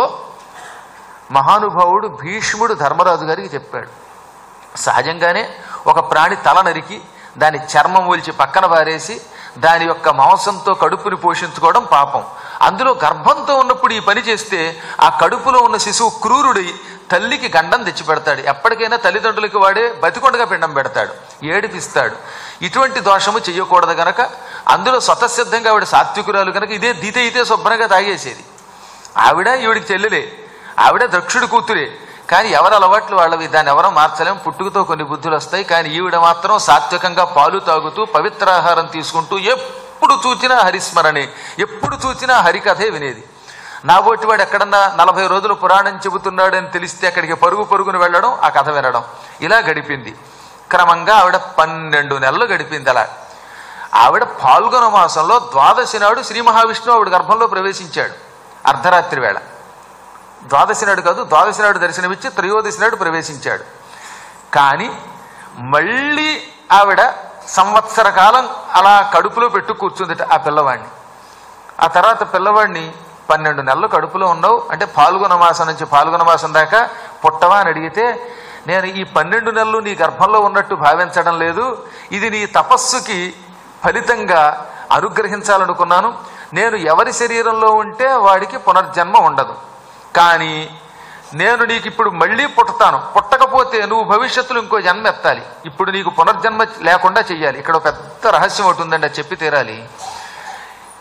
మహానుభావుడు భీష్ముడు ధర్మరాజు గారికి చెప్పాడు సహజంగానే ఒక ప్రాణి తల నరికి దాని చర్మం ఒలిచి పక్కన పారేసి దాని యొక్క మాంసంతో కడుపుని పోషించుకోవడం పాపం అందులో గర్భంతో ఉన్నప్పుడు ఈ పని చేస్తే ఆ కడుపులో ఉన్న శిశువు క్రూరుడై తల్లికి గండం తెచ్చిపెడతాడు ఎప్పటికైనా తల్లిదండ్రులకి వాడే బతికొండగా పిండం పెడతాడు ఏడిపిస్తాడు ఇటువంటి దోషము చెయ్యకూడదు గనక అందులో స్వతసిద్ధంగా ఆవిడ సాత్వికురాలు కనుక ఇదే దీత అయితే శుభ్రంగా తాగేసేది ఆవిడ ఈవిడికి చెల్లెలే ఆవిడ దక్షుడి కూతురే కానీ ఎవరి అలవాట్లు వాళ్ళవి దాన్ని ఎవరో మార్చలేం పుట్టుకతో కొన్ని బుద్ధులు వస్తాయి కానీ ఈవిడ మాత్రం సాత్వికంగా పాలు తాగుతూ పవిత్రాహారం తీసుకుంటూ ఎప్పుడు చూచినా హరిస్మరణే ఎప్పుడు చూచినా హరికథే వినేది నాబోటి వాడు ఎక్కడన్నా నలభై రోజులు పురాణం చెబుతున్నాడని తెలిస్తే అక్కడికి పరుగు పరుగును వెళ్ళడం ఆ కథ వినడం ఇలా గడిపింది క్రమంగా ఆవిడ పన్నెండు నెలలు గడిపింది అలా ఆవిడ పాల్గొన మాసంలో ద్వాదశి నాడు శ్రీ మహావిష్ణువు ఆవిడ గర్భంలో ప్రవేశించాడు అర్ధరాత్రి వేళ ద్వాదశి నాడు కాదు ద్వాదశి నాడు దర్శనమిచ్చి త్రయోదశి నాడు ప్రవేశించాడు కానీ మళ్ళీ ఆవిడ సంవత్సర కాలం అలా కడుపులో పెట్టు కూర్చుందిట ఆ పిల్లవాడిని ఆ తర్వాత పిల్లవాడిని పన్నెండు నెలలు కడుపులో ఉన్నావు అంటే పాల్గొన మాసం నుంచి పాల్గొన మాసం దాకా పుట్టవా అని అడిగితే నేను ఈ పన్నెండు నెలలు నీ గర్భంలో ఉన్నట్టు భావించడం లేదు ఇది నీ తపస్సుకి ఫలితంగా అనుగ్రహించాలనుకున్నాను నేను ఎవరి శరీరంలో ఉంటే వాడికి పునర్జన్మ ఉండదు కానీ నేను నీకు ఇప్పుడు మళ్ళీ పుట్టతాను పుట్టకపోతే నువ్వు భవిష్యత్తులో ఇంకో జన్మ ఎత్తాలి ఇప్పుడు నీకు పునర్జన్మ లేకుండా చెయ్యాలి ఇక్కడ ఒక పెద్ద రహస్యం ఒకటి ఉందండి అది చెప్పి తీరాలి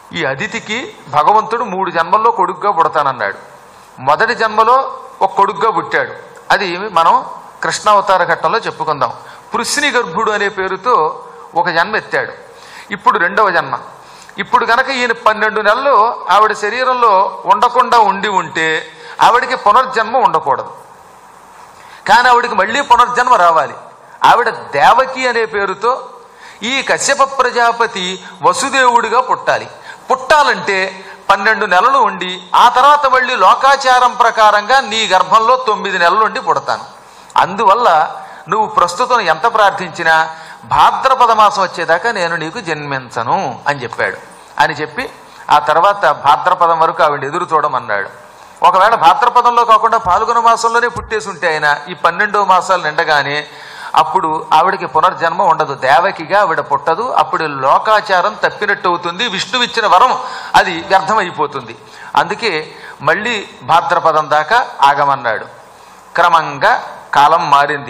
ఈ అదితికి భగవంతుడు మూడు జన్మల్లో కొడుకుగా పుడతానన్నాడు మొదటి జన్మలో ఒక కొడుకుగా పుట్టాడు అది మనం కృష్ణావతార ఘట్టంలో చెప్పుకుందాం పృశ్ని గర్భుడు అనే పేరుతో ఒక జన్మ ఎత్తాడు ఇప్పుడు రెండవ జన్మ ఇప్పుడు గనక ఈయన పన్నెండు నెలలు ఆవిడ శరీరంలో ఉండకుండా ఉండి ఉంటే ఆవిడకి పునర్జన్మ ఉండకూడదు కానీ ఆవిడికి మళ్ళీ పునర్జన్మ రావాలి ఆవిడ దేవకి అనే పేరుతో ఈ కశ్యప ప్రజాపతి వసుదేవుడిగా పుట్టాలి పుట్టాలంటే పన్నెండు నెలలు ఉండి ఆ తర్వాత మళ్ళీ లోకాచారం ప్రకారంగా నీ గర్భంలో తొమ్మిది నెలలు ఉండి పుడతాను అందువల్ల నువ్వు ప్రస్తుతం ఎంత ప్రార్థించినా భాద్రపద మాసం వచ్చేదాకా నేను నీకు జన్మించను అని చెప్పాడు అని చెప్పి ఆ తర్వాత భాద్రపదం వరకు ఆవిడ ఎదురు చూడమన్నాడు ఒకవేళ భాద్రపదంలో కాకుండా పాల్గొన మాసంలోనే పుట్టేసి ఉంటే ఆయన ఈ పన్నెండో మాసాలు నిండగానే అప్పుడు ఆవిడకి పునర్జన్మ ఉండదు దేవకిగా ఆవిడ పుట్టదు అప్పుడు లోకాచారం తప్పినట్టు అవుతుంది విష్ణువు ఇచ్చిన వరం అది వ్యర్థమైపోతుంది అందుకే మళ్ళీ భాద్రపదం దాకా ఆగమన్నాడు క్రమంగా కాలం మారింది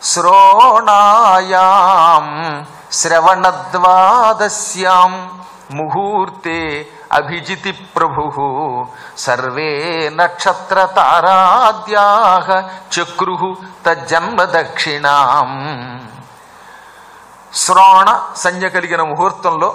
శ్రోణాయాం శ్రవణద్వాదశ్యాం ముహూర్తే అభిజితి ప్రభు సర్వే నక్షత్ర తారాద్యా చక్రు తజ్జన్మ దక్షిణాం శ్రోణ సంజ్ఞ కలిగిన ముహూర్తంలో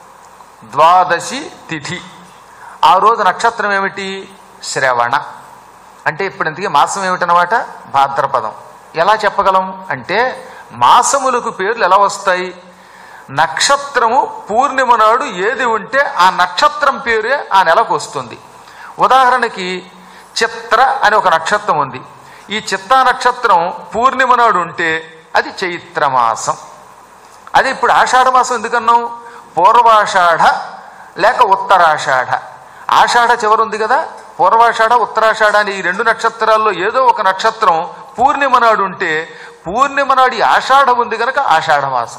ద్వాదశి తిథి ఆ రోజు నక్షత్రం ఏమిటి శ్రవణ అంటే ఇప్పుడు ఇంతకీ మాసం ఏమిటనమాట భాద్రపదం ఎలా చెప్పగలం అంటే మాసములకు పేర్లు ఎలా వస్తాయి నక్షత్రము పూర్ణిమ నాడు ఏది ఉంటే ఆ నక్షత్రం పేరే ఆ నెలకు వస్తుంది ఉదాహరణకి చిత్ర అని ఒక నక్షత్రం ఉంది ఈ చిత్తా నక్షత్రం పూర్ణిమ నాడు ఉంటే అది చైత్రమాసం అదే ఇప్పుడు ఆషాఢ మాసం ఎందుకన్నాం పూర్వాషాఢ లేక ఉత్తరాషాఢ ఆషాఢ చివరి ఉంది కదా పూర్వాషాఢ ఉత్తరాషాఢ అని ఈ రెండు నక్షత్రాల్లో ఏదో ఒక నక్షత్రం పూర్ణిమ నాడు ఉంటే పూర్ణిమ నాడు ఈ ఆషాఢ ఉంది కనుక ఆషాఢ మాసం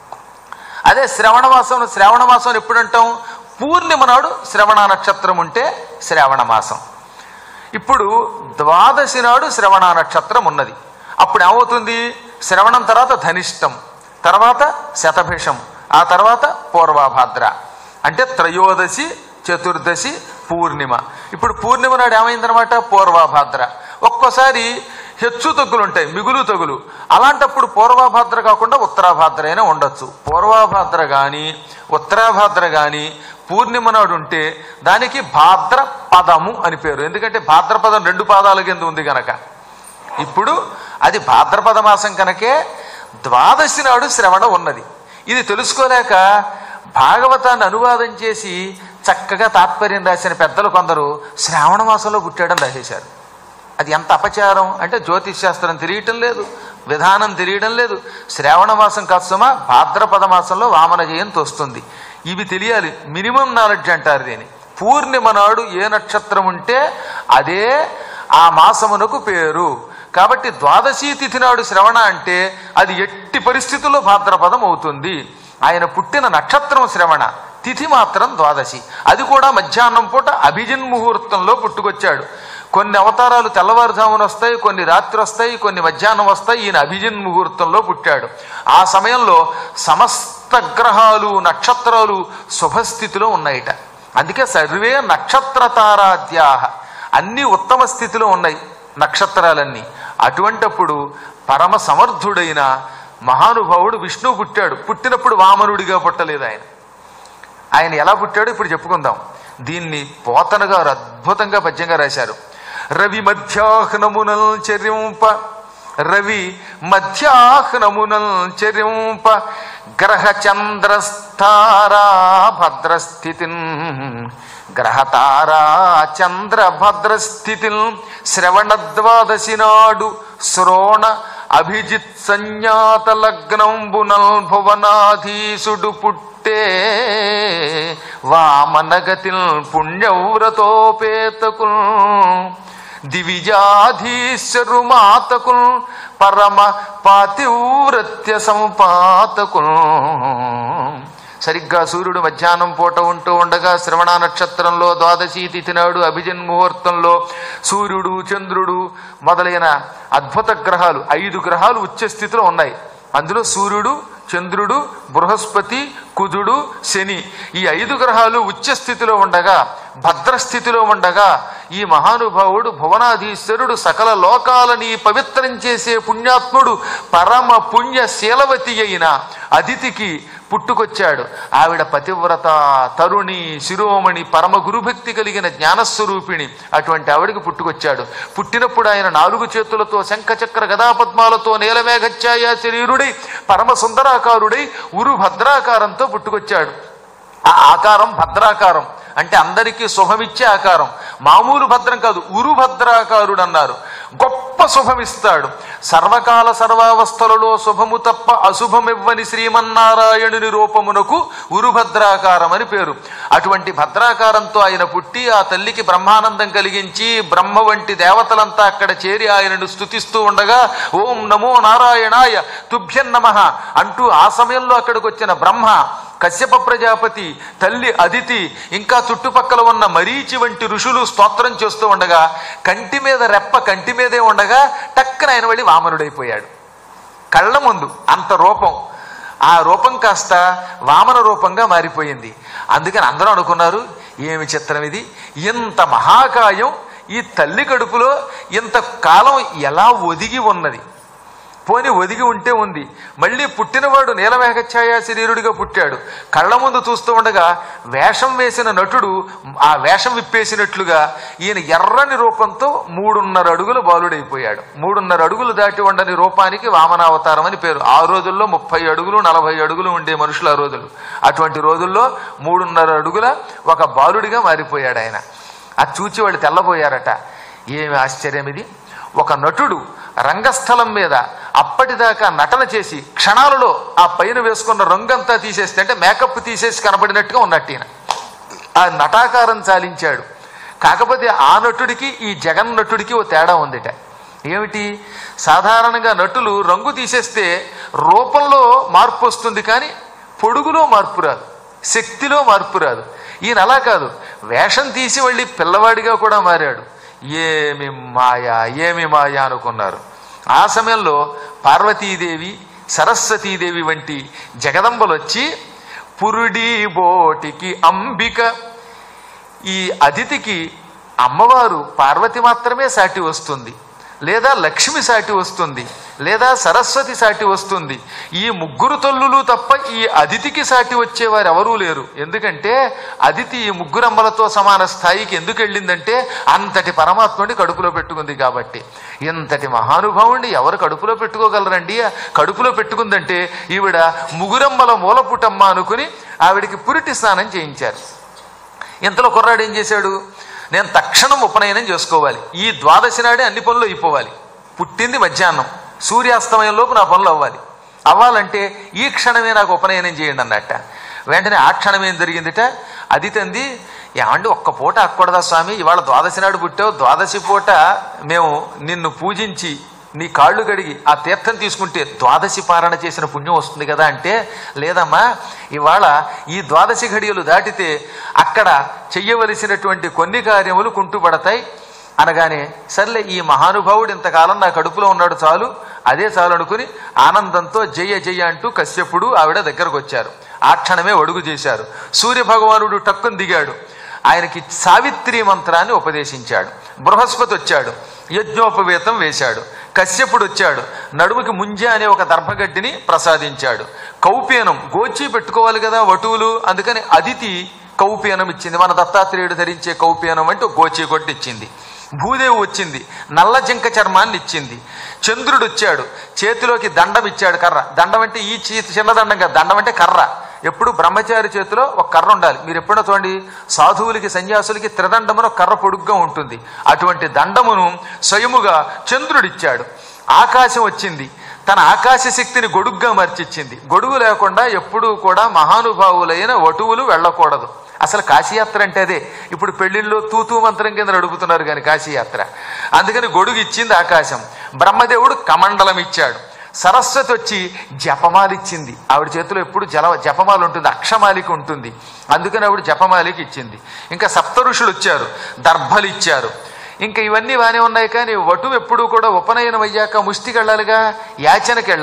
అదే శ్రవణ మాసం శ్రావణ మాసం అని ఎప్పుడు అంటాం పూర్ణిమ నాడు శ్రవణ నక్షత్రం ఉంటే శ్రావణ మాసం ఇప్పుడు ద్వాదశి నాడు శ్రవణ నక్షత్రం ఉన్నది అప్పుడు ఏమవుతుంది శ్రవణం తర్వాత ధనిష్టం తర్వాత శతభిషం ఆ తర్వాత పూర్వభాద్ర అంటే త్రయోదశి చతుర్దశి పూర్ణిమ ఇప్పుడు పూర్ణిమ నాడు ఏమైందనమాట పూర్వభాద్ర ఒక్కోసారి హెచ్చు తగ్గులు ఉంటాయి మిగులు తగులు అలాంటప్పుడు పూర్వభాద్ర కాకుండా ఉత్తరాభాద్ర అయినా ఉండొచ్చు పూర్వభాద్ర కానీ ఉత్తరాభాద్ర కానీ పూర్ణిమ నాడు ఉంటే దానికి భాద్ర పదము అని పేరు ఎందుకంటే భాద్రపదం రెండు పాదాల కింద ఉంది గనక ఇప్పుడు అది భాద్రపద మాసం కనుకే ద్వాదశి నాడు శ్రవణ ఉన్నది ఇది తెలుసుకోలేక భాగవతాన్ని అనువాదం చేసి చక్కగా తాత్పర్యం రాసిన పెద్దలు కొందరు శ్రావణ మాసంలో పుట్టాడని రాసేశారు అది ఎంత అపచారం అంటే జ్యోతిష్ శాస్త్రం తెలియటం లేదు విధానం తెలియడం లేదు శ్రావణ మాసం కాస్త భాద్రపద మాసంలో వామన జయంతి వస్తుంది ఇవి తెలియాలి మినిమం నాలెడ్జ్ అంటారు దీని పూర్ణిమ నాడు ఏ నక్షత్రం ఉంటే అదే ఆ మాసమునకు పేరు కాబట్టి ద్వాదశీ తిథి నాడు శ్రవణ అంటే అది ఎట్టి పరిస్థితుల్లో భాద్రపదం అవుతుంది ఆయన పుట్టిన నక్షత్రం శ్రవణ తిథి మాత్రం ద్వాదశి అది కూడా మధ్యాహ్నం పూట అభిజిన్ ముహూర్తంలో పుట్టుకొచ్చాడు కొన్ని అవతారాలు తెల్లవారుజామున వస్తాయి కొన్ని రాత్రి వస్తాయి కొన్ని మధ్యాహ్నం వస్తాయి ఈయన అభిజిన్ ముహూర్తంలో పుట్టాడు ఆ సమయంలో సమస్త గ్రహాలు నక్షత్రాలు శుభస్థితిలో ఉన్నాయిట అందుకే సర్వే నక్షత్ర తారాద్యాహ అన్ని ఉత్తమ స్థితిలో ఉన్నాయి నక్షత్రాలన్నీ అటువంటప్పుడు పరమ సమర్థుడైన మహానుభావుడు విష్ణువు పుట్టాడు పుట్టినప్పుడు వామనుడిగా పుట్టలేదు ఆయన ఆయన ఎలా పుట్టాడో ఇప్పుడు చెప్పుకుందాం దీన్ని పోతన గారు అద్భుతంగా పద్యంగా రాశారు రవి మధ్యాహ్నమునల్ చర్యంప రవి మధ్యాహ్నమునల్ చర్యంప గ్రహ చంద్రస్థారా భద్రస్థితిన్ గ్రహతారా చంద్ర భద్రస్థితిల్ శ్రవణ ద్వాదశి నాడు శ్రోణ అభిజిత్ సంజ్ఞాత లగ్నంబునల్ భువనాధీసుడు పుట్టే వామనగతిల్ పుణ్యవ్రతోపేతకుల్ దివిజాధీశ్వరు మాతకుల్ పరమ పాతివ్రత్య సంపాతకుల్ సరిగ్గా సూర్యుడు మధ్యాహ్నం పూట ఉంటూ ఉండగా శ్రవణ నక్షత్రంలో ద్వాదశి తిథి నాడు అభిజన్ ముహూర్తంలో సూర్యుడు చంద్రుడు మొదలైన అద్భుత గ్రహాలు ఐదు గ్రహాలు ఉచ్చ స్థితిలో ఉన్నాయి అందులో సూర్యుడు చంద్రుడు బృహస్పతి కుజుడు శని ఈ ఐదు గ్రహాలు ఉచ్చ స్థితిలో ఉండగా భద్రస్థితిలో ఉండగా ఈ మహానుభావుడు భువనాధీశ్వరుడు సకల లోకాలని పవిత్రం చేసే పుణ్యాత్ముడు పరమ పుణ్య శీలవతి అయిన అదితికి పుట్టుకొచ్చాడు ఆవిడ పతివ్రత తరుణి శిరోమణి పరమ గురుభక్తి కలిగిన జ్ఞానస్వరూపిణి అటువంటి ఆవిడకి పుట్టుకొచ్చాడు పుట్టినప్పుడు ఆయన నాలుగు చేతులతో శంఖచక్ర గదాపద్మాలతో నీలమేఘఛాయ శరీరుడై పరమ సుందరాకారుడై ఉరు భద్రాకారంతో పుట్టుకొచ్చాడు ఆ ఆకారం భద్రాకారం అంటే అందరికీ శుభమిచ్చే ఆకారం మామూలు భద్రం కాదు ఉరు భద్రాకారుడు అన్నారు గొప్ప శుభమిస్తాడు సర్వకాల సర్వావస్థలలో శుభము తప్ప అశుభమివ్వని శ్రీమన్నారాయణుని రూపమునకు ఉరుభద్రాకారం అని పేరు అటువంటి భద్రాకారంతో ఆయన పుట్టి ఆ తల్లికి బ్రహ్మానందం కలిగించి బ్రహ్మ వంటి దేవతలంతా అక్కడ చేరి ఆయనను స్తుతిస్తూ ఉండగా ఓం నమో నారాయణాయ తుభ్యం నమ అంటూ ఆ సమయంలో అక్కడికి వచ్చిన బ్రహ్మ కశ్యప ప్రజాపతి తల్లి అదితి ఇంకా చుట్టుపక్కల ఉన్న మరీచి వంటి ఋషులు స్తోత్రం చేస్తూ ఉండగా కంటి మీద రెప్ప కంటి మీదే ఉండగా టక్కన ఆయన వెళ్ళి వామనుడైపోయాడు కళ్ళ ముందు అంత రూపం ఆ రూపం కాస్త వామన రూపంగా మారిపోయింది అందుకని అందరూ అనుకున్నారు ఏమి చిత్రం ఇది ఇంత మహాకాయం ఈ తల్లి కడుపులో ఇంత కాలం ఎలా ఒదిగి ఉన్నది పోని ఒదిగి ఉంటే ఉంది మళ్ళీ పుట్టినవాడు నీలమేఘఛాయ శరీరుడిగా పుట్టాడు కళ్ళ ముందు చూస్తూ ఉండగా వేషం వేసిన నటుడు ఆ వేషం విప్పేసినట్లుగా ఈయన ఎర్రని రూపంతో మూడున్నర అడుగులు బాలుడైపోయాడు మూడున్నర అడుగులు దాటి ఉండని రూపానికి వామనావతారం అని పేరు ఆ రోజుల్లో ముప్పై అడుగులు నలభై అడుగులు ఉండే మనుషులు ఆ రోజులు అటువంటి రోజుల్లో మూడున్నర అడుగుల ఒక బాలుడిగా మారిపోయాడు ఆయన అది చూచి వాళ్ళు తెల్లబోయారట ఏమి ఆశ్చర్యం ఇది ఒక నటుడు రంగస్థలం మీద అప్పటిదాకా నటన చేసి క్షణాలలో ఆ పైన వేసుకున్న రంగంతా తీసేస్తే అంటే మేకప్ తీసేసి కనబడినట్టుగా ఉన్నట్టు ఈయన ఆ నటాకారం చాలించాడు కాకపోతే ఆ నటుడికి ఈ జగన్ నటుడికి ఓ తేడా ఉందిట ఏమిటి సాధారణంగా నటులు రంగు తీసేస్తే రూపంలో మార్పు వస్తుంది కానీ పొడుగులో మార్పు రాదు శక్తిలో మార్పు రాదు ఈయన అలా కాదు వేషం తీసి వెళ్ళి పిల్లవాడిగా కూడా మారాడు ఏమి మాయా ఏమి మాయా అనుకున్నారు ఆ సమయంలో పార్వతీదేవి సరస్వతీదేవి వంటి జగదంబలు వచ్చి పురుడి బోటికి అంబిక ఈ అతిథికి అమ్మవారు పార్వతి మాత్రమే సాటి వస్తుంది లేదా లక్ష్మి సాటి వస్తుంది లేదా సరస్వతి సాటి వస్తుంది ఈ ముగ్గురు తల్లులు తప్ప ఈ అదితికి సాటి వచ్చేవారు ఎవరూ లేరు ఎందుకంటే అదితి ఈ ముగ్గురు అమ్మలతో సమాన స్థాయికి ఎందుకు వెళ్ళిందంటే అంతటి పరమాత్ముడి కడుపులో పెట్టుకుంది కాబట్టి ఇంతటి మహానుభావుణ్ణి ఎవరు కడుపులో పెట్టుకోగలరండి కడుపులో పెట్టుకుందంటే ఈవిడ ముగురమ్మల మూలపుటమ్మ అనుకుని ఆవిడికి పురిటి స్నానం చేయించారు ఇంతలో కుర్రాడు ఏం చేశాడు నేను తక్షణం ఉపనయనం చేసుకోవాలి ఈ ద్వాదశి నాడే అన్ని పనులు అయిపోవాలి పుట్టింది మధ్యాహ్నం సూర్యాస్తమయంలోపు నా పనులు అవ్వాలి అవ్వాలంటే ఈ క్షణమే నాకు ఉపనయనం చేయండి అన్నట్ట వెంటనే ఆ క్షణం ఏం జరిగిందిట అది తంది ఏమండి ఒక్క పూట అక్కడదా స్వామి ఇవాళ ద్వాదశి నాడు పుట్టావు ద్వాదశి పూట మేము నిన్ను పూజించి నీ కాళ్ళు కడిగి ఆ తీర్థం తీసుకుంటే ద్వాదశి పారణ చేసిన పుణ్యం వస్తుంది కదా అంటే లేదమ్మా ఇవాళ ఈ ద్వాదశి ఘడియలు దాటితే అక్కడ చెయ్యవలసినటువంటి కొన్ని కార్యములు కుంటుపడతాయి అనగానే సర్లే ఈ మహానుభావుడు ఇంతకాలం నా కడుపులో ఉన్నాడు చాలు అదే చాలు అనుకుని ఆనందంతో జయ జయ అంటూ కశ్యపుడు ఆవిడ దగ్గరకు వచ్చారు ఆ క్షణమే ఒడుగు చేశారు సూర్య భగవానుడు టక్కుని దిగాడు ఆయనకి సావిత్రి మంత్రాన్ని ఉపదేశించాడు బృహస్పతి వచ్చాడు యజ్ఞోపవేతం వేశాడు కశ్యపుడు వచ్చాడు నడుముకి ముంజ అనే ఒక దర్భగడ్డిని ప్రసాదించాడు కౌపీనం గోచి పెట్టుకోవాలి కదా వటువులు అందుకని అదితి కౌపీనం ఇచ్చింది మన దత్తాత్రేయుడు ధరించే కౌపీనం అంటే గోచి కొట్టి ఇచ్చింది భూదేవి వచ్చింది నల్ల జింక చర్మాన్ని ఇచ్చింది చంద్రుడు వచ్చాడు చేతిలోకి దండం ఇచ్చాడు కర్ర దండం అంటే ఈ చీ- చిన్న దండం కాదు దండం అంటే కర్ర ఎప్పుడు బ్రహ్మచారి చేతిలో ఒక కర్ర ఉండాలి మీరు ఎప్పుడో చూడండి సాధువులకి సన్యాసులకి త్రిదండమున ఒక కర్ర పొడుగ్గా ఉంటుంది అటువంటి దండమును స్వయముగా చంద్రుడిచ్చాడు ఆకాశం వచ్చింది తన ఆకాశ శక్తిని గొడుగ్గా మార్చిచ్చింది గొడుగు లేకుండా ఎప్పుడూ కూడా మహానుభావులైన వటువులు వెళ్ళకూడదు అసలు కాశీయాత్ర అంటే అదే ఇప్పుడు పెళ్లిళ్ళు తూతూ మంత్రం కింద నడుపుతున్నారు కానీ కాశీయాత్ర అందుకని గొడుగు ఇచ్చింది ఆకాశం బ్రహ్మదేవుడు కమండలం ఇచ్చాడు సరస్వతి వచ్చి జపమాల ఇచ్చింది ఆవిడ చేతిలో ఎప్పుడు జల జపమాల ఉంటుంది అక్షమాలిక ఉంటుంది అందుకని ఆవిడ జపమాలిక ఇచ్చింది ఇంకా సప్త ఋషులు వచ్చారు దర్భలు ఇచ్చారు ఇంకా ఇవన్నీ బాగానే ఉన్నాయి కానీ వటు ఎప్పుడు కూడా ఉపనయనం అయ్యాక ముష్టికి వెళ్ళాలిగా యాచనకి వెళ్ళాలి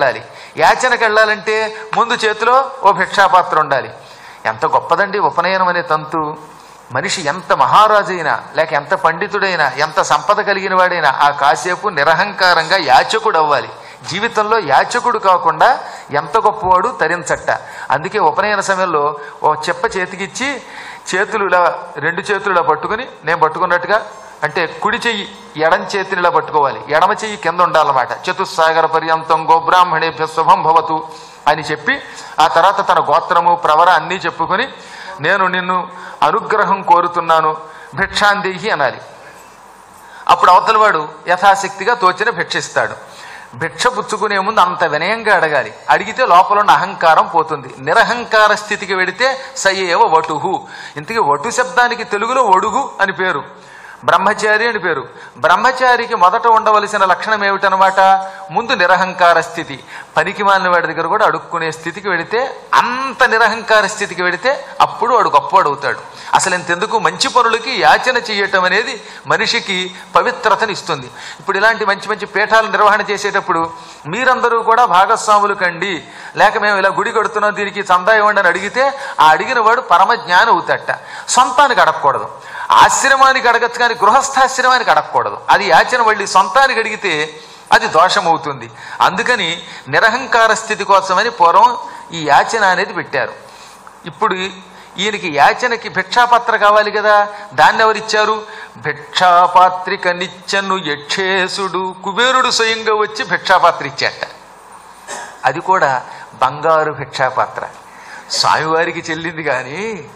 యాచనకి వెళ్ళాలంటే ముందు చేతిలో ఓ భిక్షాపాత్ర ఉండాలి ఎంత గొప్పదండి ఉపనయనం అనే తంతు మనిషి ఎంత మహారాజైనా లేక ఎంత పండితుడైనా ఎంత సంపద కలిగిన వాడైనా ఆ కాసేపు నిరహంకారంగా యాచకుడు అవ్వాలి జీవితంలో యాచకుడు కాకుండా ఎంత గొప్పవాడు తరించట్ట అందుకే ఉపనయన సమయంలో ఓ చెప్ప చేతికిచ్చి చేతులు ఇలా రెండు చేతులు ఇలా పట్టుకుని నేను పట్టుకున్నట్టుగా అంటే కుడి చెయ్యి ఎడం చేతిని ఇలా పట్టుకోవాలి ఎడమ చెయ్యి కింద ఉండాలన్నమాట చతుస్సాగర పర్యంతం గోబ్రాహ్మణేభ్య శుభం భవతు అని చెప్పి ఆ తర్వాత తన గోత్రము ప్రవర అన్నీ చెప్పుకొని నేను నిన్ను అనుగ్రహం కోరుతున్నాను భిక్షాందేహి అనాలి అప్పుడు అవతలవాడు యథాశక్తిగా తోచిన భిక్షిస్తాడు భిక్ష పుచ్చుకునే ముందు అంత వినయంగా అడగాలి అడిగితే లోపల ఉన్న అహంకారం పోతుంది నిరహంకార స్థితికి వెడితే సయేవ వటుహు ఇంతకీ వటు శబ్దానికి తెలుగులో ఒడుగు అని పేరు బ్రహ్మచారి అని పేరు బ్రహ్మచారికి మొదట ఉండవలసిన లక్షణం ఏమిటనమాట ముందు నిరహంకార స్థితి పనికి మాలిన వాడి దగ్గర కూడా అడుక్కునే స్థితికి వెడితే అంత నిరహంకార స్థితికి వెడితే అప్పుడు వాడు గొప్పవాడు అవుతాడు అసలు ఇంతెందుకు మంచి పనులకి యాచన చేయటం అనేది మనిషికి పవిత్రతని ఇస్తుంది ఇప్పుడు ఇలాంటి మంచి మంచి పీఠాలు నిర్వహణ చేసేటప్పుడు మీరందరూ కూడా భాగస్వాములు కండి లేక మేము ఇలా గుడి కడుతున్నాం దీనికి చందా ఇవ్వండి అని అడిగితే ఆ అడిగిన వాడు పరమజ్ఞానం అవుతాట సొంతానికి అడగకూడదు ఆశ్రమానికి అడగచ్చు కానీ గృహస్థాశ్రమానికి అడగకూడదు అది యాచన వెళ్ళి సొంతానికి అడిగితే అది దోషమవుతుంది అందుకని నిరహంకార స్థితి కోసమని పూర్వం ఈ యాచన అనేది పెట్టారు ఇప్పుడు ఈయనకి యాచనకి భిక్షాపాత్ర కావాలి కదా దాన్ని ఎవరిచ్చారు భిక్షాపాత్రిక నిత్యను యక్షేసుడు కుబేరుడు స్వయంగా వచ్చి భిక్షాపాత్ర ఇచ్చాట అది కూడా బంగారు భిక్షాపాత్ర స్వామివారికి చెల్లింది కానీ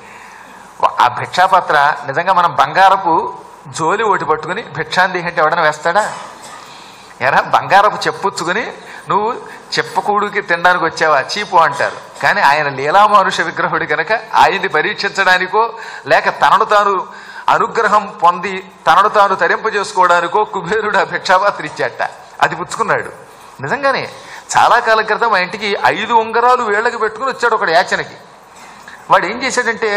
ఆ భిక్షాపాత్ర నిజంగా మనం బంగారపు జోలి ఒకటి పట్టుకుని భిక్షాందేహి అంటే ఎవడన్నా వేస్తాడా ఎరా బంగారపు చెప్పుచ్చుకుని నువ్వు చెప్పకూడుకి తినడానికి వచ్చావా చీపు అంటారు కానీ ఆయన లీలామానుష విగ్రహుడి కనుక ఆయన్ని పరీక్షించడానికో లేక తనను తాను అనుగ్రహం పొంది తనను తాను తరింపజేసుకోవడానికో కుబేరుడు ఆ భిక్షాపాత్ర ఇచ్చాట అది పుచ్చుకున్నాడు నిజంగానే చాలా కాలం క్రితం మా ఇంటికి ఐదు ఉంగరాలు వేళ్ళకి పెట్టుకుని వచ్చాడు ఒకడు యాచనకి వాడు ఏం చేశాడంటే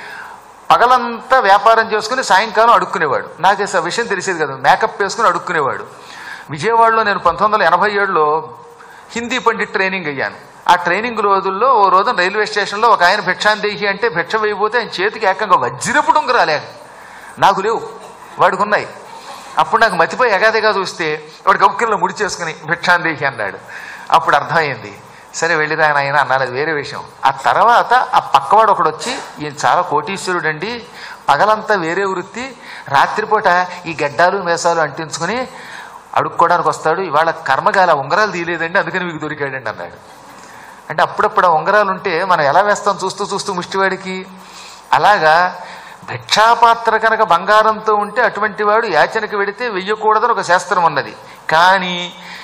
పగలంతా వ్యాపారం చేసుకుని సాయంకాలం అడుక్కునేవాడు నాకు అసలు ఆ విషయం తెలిసేది కదా మేకప్ వేసుకుని అడుక్కునేవాడు విజయవాడలో నేను పంతొమ్మిది వందల ఎనభై ఏడులో హిందీ పండిట్ ట్రైనింగ్ అయ్యాను ఆ ట్రైనింగ్ రోజుల్లో ఓ రోజున రైల్వే స్టేషన్లో ఒక ఆయన భిక్షాందేహి అంటే భిక్ష వేయబోతే ఆయన చేతికి ఏకంగా వజ్రపు ఉంగరాలే నాకు లేవు వాడికి ఉన్నాయి అప్పుడు నాకు మతిపోయి ఎగాదిగా చూస్తే వాడు గౌక్యంలో ముడి చేసుకుని భిక్షాందేహి అన్నాడు అప్పుడు అర్థమైంది సరే వెళ్ళిరా ఆయన అన్నాడు అది వేరే విషయం ఆ తర్వాత ఆ పక్కవాడు ఒకడు వచ్చి ఈయన చాలా కోటీశ్వరుడండి పగలంతా వేరే వృత్తి రాత్రిపూట ఈ గడ్డాలు మేసాలు అంటించుకుని అడుక్కోవడానికి వస్తాడు ఇవాళ కర్మగాల ఉంగరాలు తీయలేదండి అందుకని మీకు దొరికాడండి అన్నాడు అంటే అప్పుడప్పుడు ఆ ఉంగరాలు ఉంటే మనం ఎలా వేస్తాం చూస్తూ చూస్తూ ముష్టివాడికి అలాగా భిక్షాపాత్ర కనుక బంగారంతో ఉంటే అటువంటి వాడు యాచనకి వెడితే వెయ్యకూడదని ఒక శాస్త్రం ఉన్నది కానీ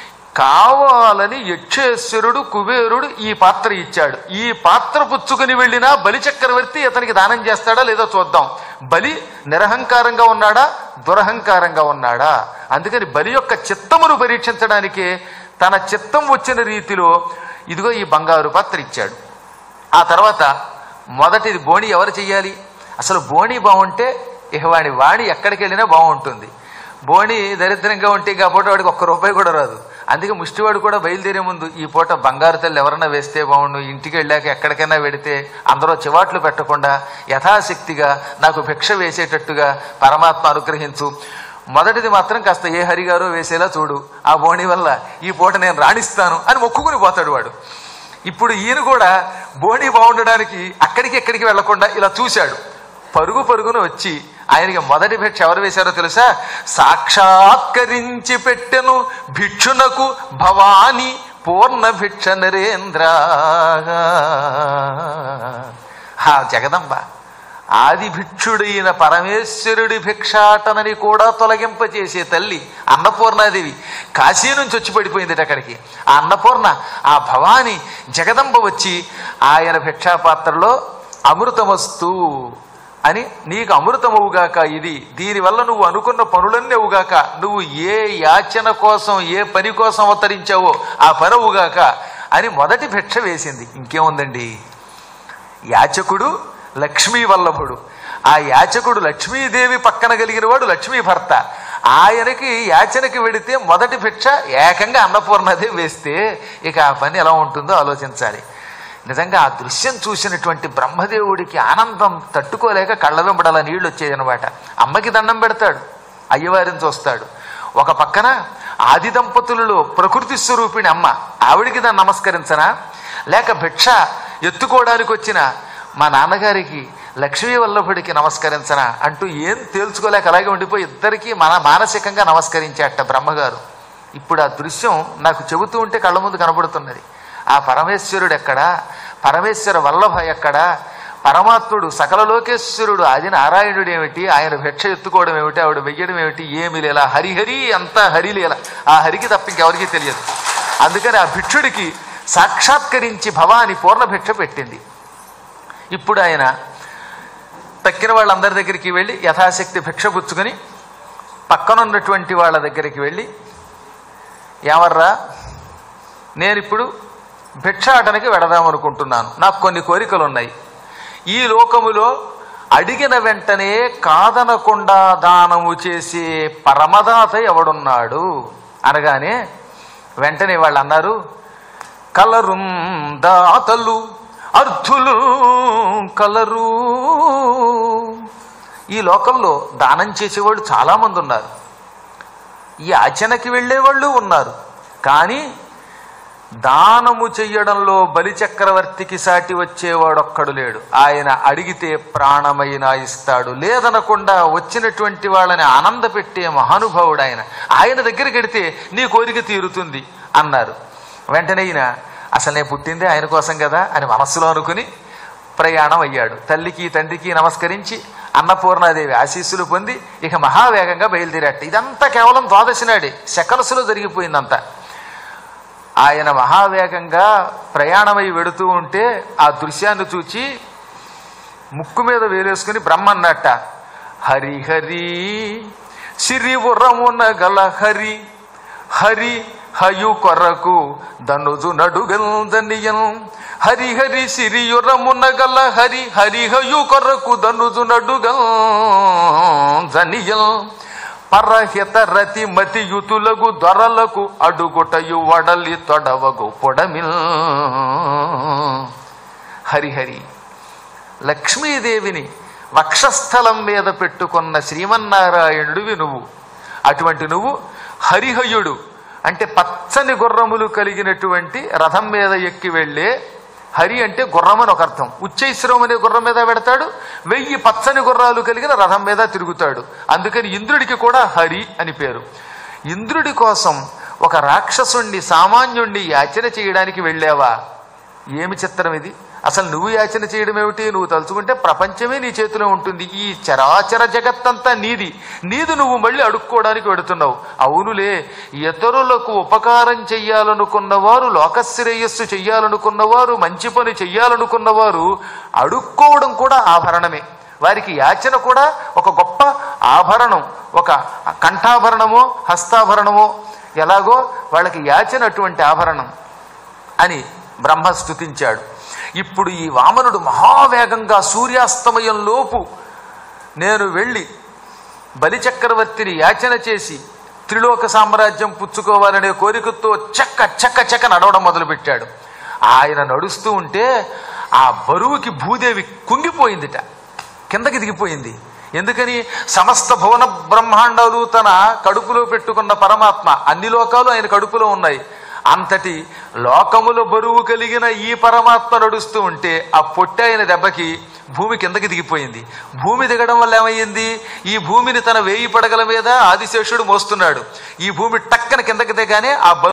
కావాలని యక్షేశ్వరుడు కుబేరుడు ఈ పాత్ర ఇచ్చాడు ఈ పాత్ర పుచ్చుకుని వెళ్ళినా బలి చక్రవర్తి ఇతనికి దానం చేస్తాడా లేదో చూద్దాం బలి నిరహంకారంగా ఉన్నాడా దురహంకారంగా ఉన్నాడా అందుకని బలి యొక్క చిత్తమును పరీక్షించడానికే తన చిత్తం వచ్చిన రీతిలో ఇదిగో ఈ బంగారు పాత్ర ఇచ్చాడు ఆ తర్వాత మొదటిది బోణి ఎవరు చెయ్యాలి అసలు బోణి బాగుంటే ఇక వాడి వాణి ఎక్కడికి వెళ్ళినా బాగుంటుంది బోణి దరిద్రంగా ఉంటే ఇక ఆ పూట వాడికి ఒక్క రూపాయి కూడా రాదు అందుకే ముష్టివాడు కూడా బయలుదేరే ముందు ఈ పూట బంగారు తల్లి ఎవరన్నా వేస్తే బాగుండు ఇంటికి వెళ్ళాక ఎక్కడికైనా వెడితే అందరూ చివాట్లు పెట్టకుండా యథాశక్తిగా నాకు భిక్ష వేసేటట్టుగా పరమాత్మ అనుగ్రహించు మొదటిది మాత్రం కాస్త ఏ హరిగారో వేసేలా చూడు ఆ బోణి వల్ల ఈ పూట నేను రాణిస్తాను అని మొక్కుకుని పోతాడు వాడు ఇప్పుడు ఈయన కూడా బోణి బాగుండడానికి అక్కడికి ఎక్కడికి వెళ్లకుండా ఇలా చూశాడు పరుగు పరుగున వచ్చి ఆయనకి మొదటి భిక్ష ఎవరు వేశారో తెలుసా సాక్షాత్కరించి పెట్టెను భిక్షునకు భవాని పూర్ణ భిక్ష నరేంద్ర హా జగదంబ ఆది భిక్షుడైన పరమేశ్వరుడి భిక్షాటనని కూడా తొలగింపచేసే తల్లి అన్నపూర్ణాదేవి కాశీ నుంచి వచ్చి పడిపోయింది అక్కడికి ఆ అన్నపూర్ణ ఆ భవాని జగదంబ వచ్చి ఆయన భిక్షాపాత్రలో అమృతమస్తు అని నీకు అమృతమవుగాక ఇది దీనివల్ల నువ్వు అనుకున్న పనులన్నీ అవుగాక నువ్వు ఏ యాచన కోసం ఏ పని కోసం అవతరించావో ఆ పని అవుగాక అని మొదటి భిక్ష వేసింది ఇంకేముందండి యాచకుడు లక్ష్మీ వల్లభుడు ఆ యాచకుడు లక్ష్మీదేవి పక్కన కలిగిన వాడు లక్ష్మీ భర్త ఆయనకి యాచనకి వెడితే మొదటి భిక్ష ఏకంగా అన్నపూర్ణదే వేస్తే ఇక ఆ పని ఎలా ఉంటుందో ఆలోచించాలి నిజంగా ఆ దృశ్యం చూసినటువంటి బ్రహ్మదేవుడికి ఆనందం తట్టుకోలేక కళ్ళ వెంబడాల నీళ్లు వచ్చేదనమాట అమ్మకి దండం పెడతాడు అయ్యవారిని చూస్తాడు ఒక పక్కన ఆది దంపతులలో ప్రకృతి స్వరూపిణి అమ్మ ఆవిడికి దాన్ని నమస్కరించనా లేక భిక్ష ఎత్తుకోవడానికి వచ్చిన మా నాన్నగారికి లక్ష్మీ వల్లభుడికి నమస్కరించనా అంటూ ఏం తేల్చుకోలేక అలాగే ఉండిపోయి ఇద్దరికీ మన మానసికంగా నమస్కరించేట బ్రహ్మగారు ఇప్పుడు ఆ దృశ్యం నాకు చెబుతూ ఉంటే కళ్ళ ముందు కనబడుతున్నది ఆ పరమేశ్వరుడు ఎక్కడా పరమేశ్వర వల్లభ ఎక్కడా పరమాత్ముడు సకల లోకేశ్వరుడు ఆది నారాయణుడు ఏమిటి ఆయన భిక్ష ఎత్తుకోవడం ఏమిటి ఆవిడ వెయ్యడం ఏమిటి ఏమి లేలా హరిహరి అంతా హరిలీల ఆ హరికి తప్ప ఇంకెవరికీ తెలియదు అందుకని ఆ భిక్షుడికి సాక్షాత్కరించి భవాని పూర్ణ భిక్ష పెట్టింది ఇప్పుడు ఆయన తక్కిన వాళ్ళందరి దగ్గరికి వెళ్ళి యథాశక్తి భిక్ష పుచ్చుకొని పక్కనున్నటువంటి వాళ్ళ దగ్గరికి వెళ్ళి ఎవర్రా నేను ఇప్పుడు భిక్షాటనకి వెడదాం అనుకుంటున్నాను నాకు కొన్ని కోరికలు ఉన్నాయి ఈ లోకములో అడిగిన వెంటనే కాదనకుండా దానము చేసే పరమదాత ఎవడున్నాడు అనగానే వెంటనే వాళ్ళు అన్నారు కలరు దాతలు అర్థులు కలరు ఈ లోకంలో దానం చేసేవాళ్ళు చాలామంది ఉన్నారు ఈ ఆచనకి వెళ్ళేవాళ్ళు ఉన్నారు కానీ దానము చెయ్యడంలో బలిచక్రవర్తికి సాటి వచ్చేవాడొక్కడు లేడు ఆయన అడిగితే ప్రాణమైన ఇస్తాడు లేదనకుండా వచ్చినటువంటి వాళ్ళని ఆనంద పెట్టే మహానుభావుడు ఆయన ఆయన దగ్గరికి వెడితే నీ కోరిక తీరుతుంది అన్నారు వెంటనే ఈయన అసలు నేను పుట్టిందే ఆయన కోసం కదా అని మనస్సులో అనుకుని ప్రయాణం అయ్యాడు తల్లికి తండ్రికి నమస్కరించి అన్నపూర్ణాదేవి ఆశీస్సులు పొంది ఇక మహావేగంగా బయలుదేరాట ఇదంతా కేవలం ద్వాదశి నాడే సెకన్స్లో జరిగిపోయిందంతా ఆయన మహావేగంగా ప్రయాణమై వెడుతూ ఉంటే ఆ దృశ్యాన్ని చూచి ముక్కు మీద వేలేసుకుని బ్రహ్మ అన్నట్ట హరి హరి సిరివురమున గల హరి హరి హయు కొరకు దనుజు నడుగందనియం హరి హరి సిరియురమున గల హరి హరి హయు కొరకు దనుజు నడుగం జనియం పరహిత రతి మతియుతులగు దొరలకు అడుగుటయు వడలి తొడవగు పొడమిల్ హరిహరి లక్ష్మీదేవిని వక్షస్థలం మీద పెట్టుకున్న శ్రీమన్నారాయణుడివి నువ్వు అటువంటి నువ్వు హరిహయుడు అంటే పచ్చని గుర్రములు కలిగినటువంటి రథం మీద ఎక్కి వెళ్ళే హరి అంటే గుర్రం అని ఒక అర్థం ఉచ్చైశ్రవం అనే గుర్రం మీద పెడతాడు వెయ్యి పచ్చని గుర్రాలు కలిగిన రథం మీద తిరుగుతాడు అందుకని ఇంద్రుడికి కూడా హరి అని పేరు ఇంద్రుడి కోసం ఒక రాక్షసుణ్ణి సామాన్యుణ్ణి యాచన చేయడానికి వెళ్ళావా ఏమి చిత్రం ఇది అసలు నువ్వు యాచన చేయడం ఏమిటి నువ్వు తలుచుకుంటే ప్రపంచమే నీ చేతిలో ఉంటుంది ఈ చరాచర జగత్తంతా నీది నీది నువ్వు మళ్ళీ అడుక్కోవడానికి వెడుతున్నావు అవునులే ఇతరులకు ఉపకారం చెయ్యాలనుకున్నవారు లోకశ్రేయస్సు చెయ్యాలనుకున్నవారు మంచి పని చెయ్యాలనుకున్నవారు అడుక్కోవడం కూడా ఆభరణమే వారికి యాచన కూడా ఒక గొప్ప ఆభరణం ఒక కంఠాభరణమో హస్తాభరణమో ఎలాగో వాళ్ళకి యాచన అటువంటి ఆభరణం అని బ్రహ్మ స్తుతించాడు ఇప్పుడు ఈ వామనుడు మహావేగంగా సూర్యాస్తమయం లోపు నేను వెళ్ళి బలిచక్రవర్తిని యాచన చేసి త్రిలోక సామ్రాజ్యం పుచ్చుకోవాలనే కోరికతో చక్క చక్క చక్క నడవడం మొదలుపెట్టాడు ఆయన నడుస్తూ ఉంటే ఆ బరువుకి భూదేవి కుంగిపోయిందిట కిందకి దిగిపోయింది ఎందుకని సమస్త భువన బ్రహ్మాండాలు తన కడుపులో పెట్టుకున్న పరమాత్మ అన్ని లోకాలు ఆయన కడుపులో ఉన్నాయి అంతటి లోకముల బరువు కలిగిన ఈ పరమాత్మ నడుస్తూ ఉంటే ఆ పొట్టి అయిన దెబ్బకి భూమి కిందకి దిగిపోయింది భూమి దిగడం వల్ల ఏమయ్యింది ఈ భూమిని తన వేయి పడగల మీద ఆదిశేషుడు మోస్తున్నాడు ఈ భూమి టక్కన కిందకి దిగానే ఆ బరువు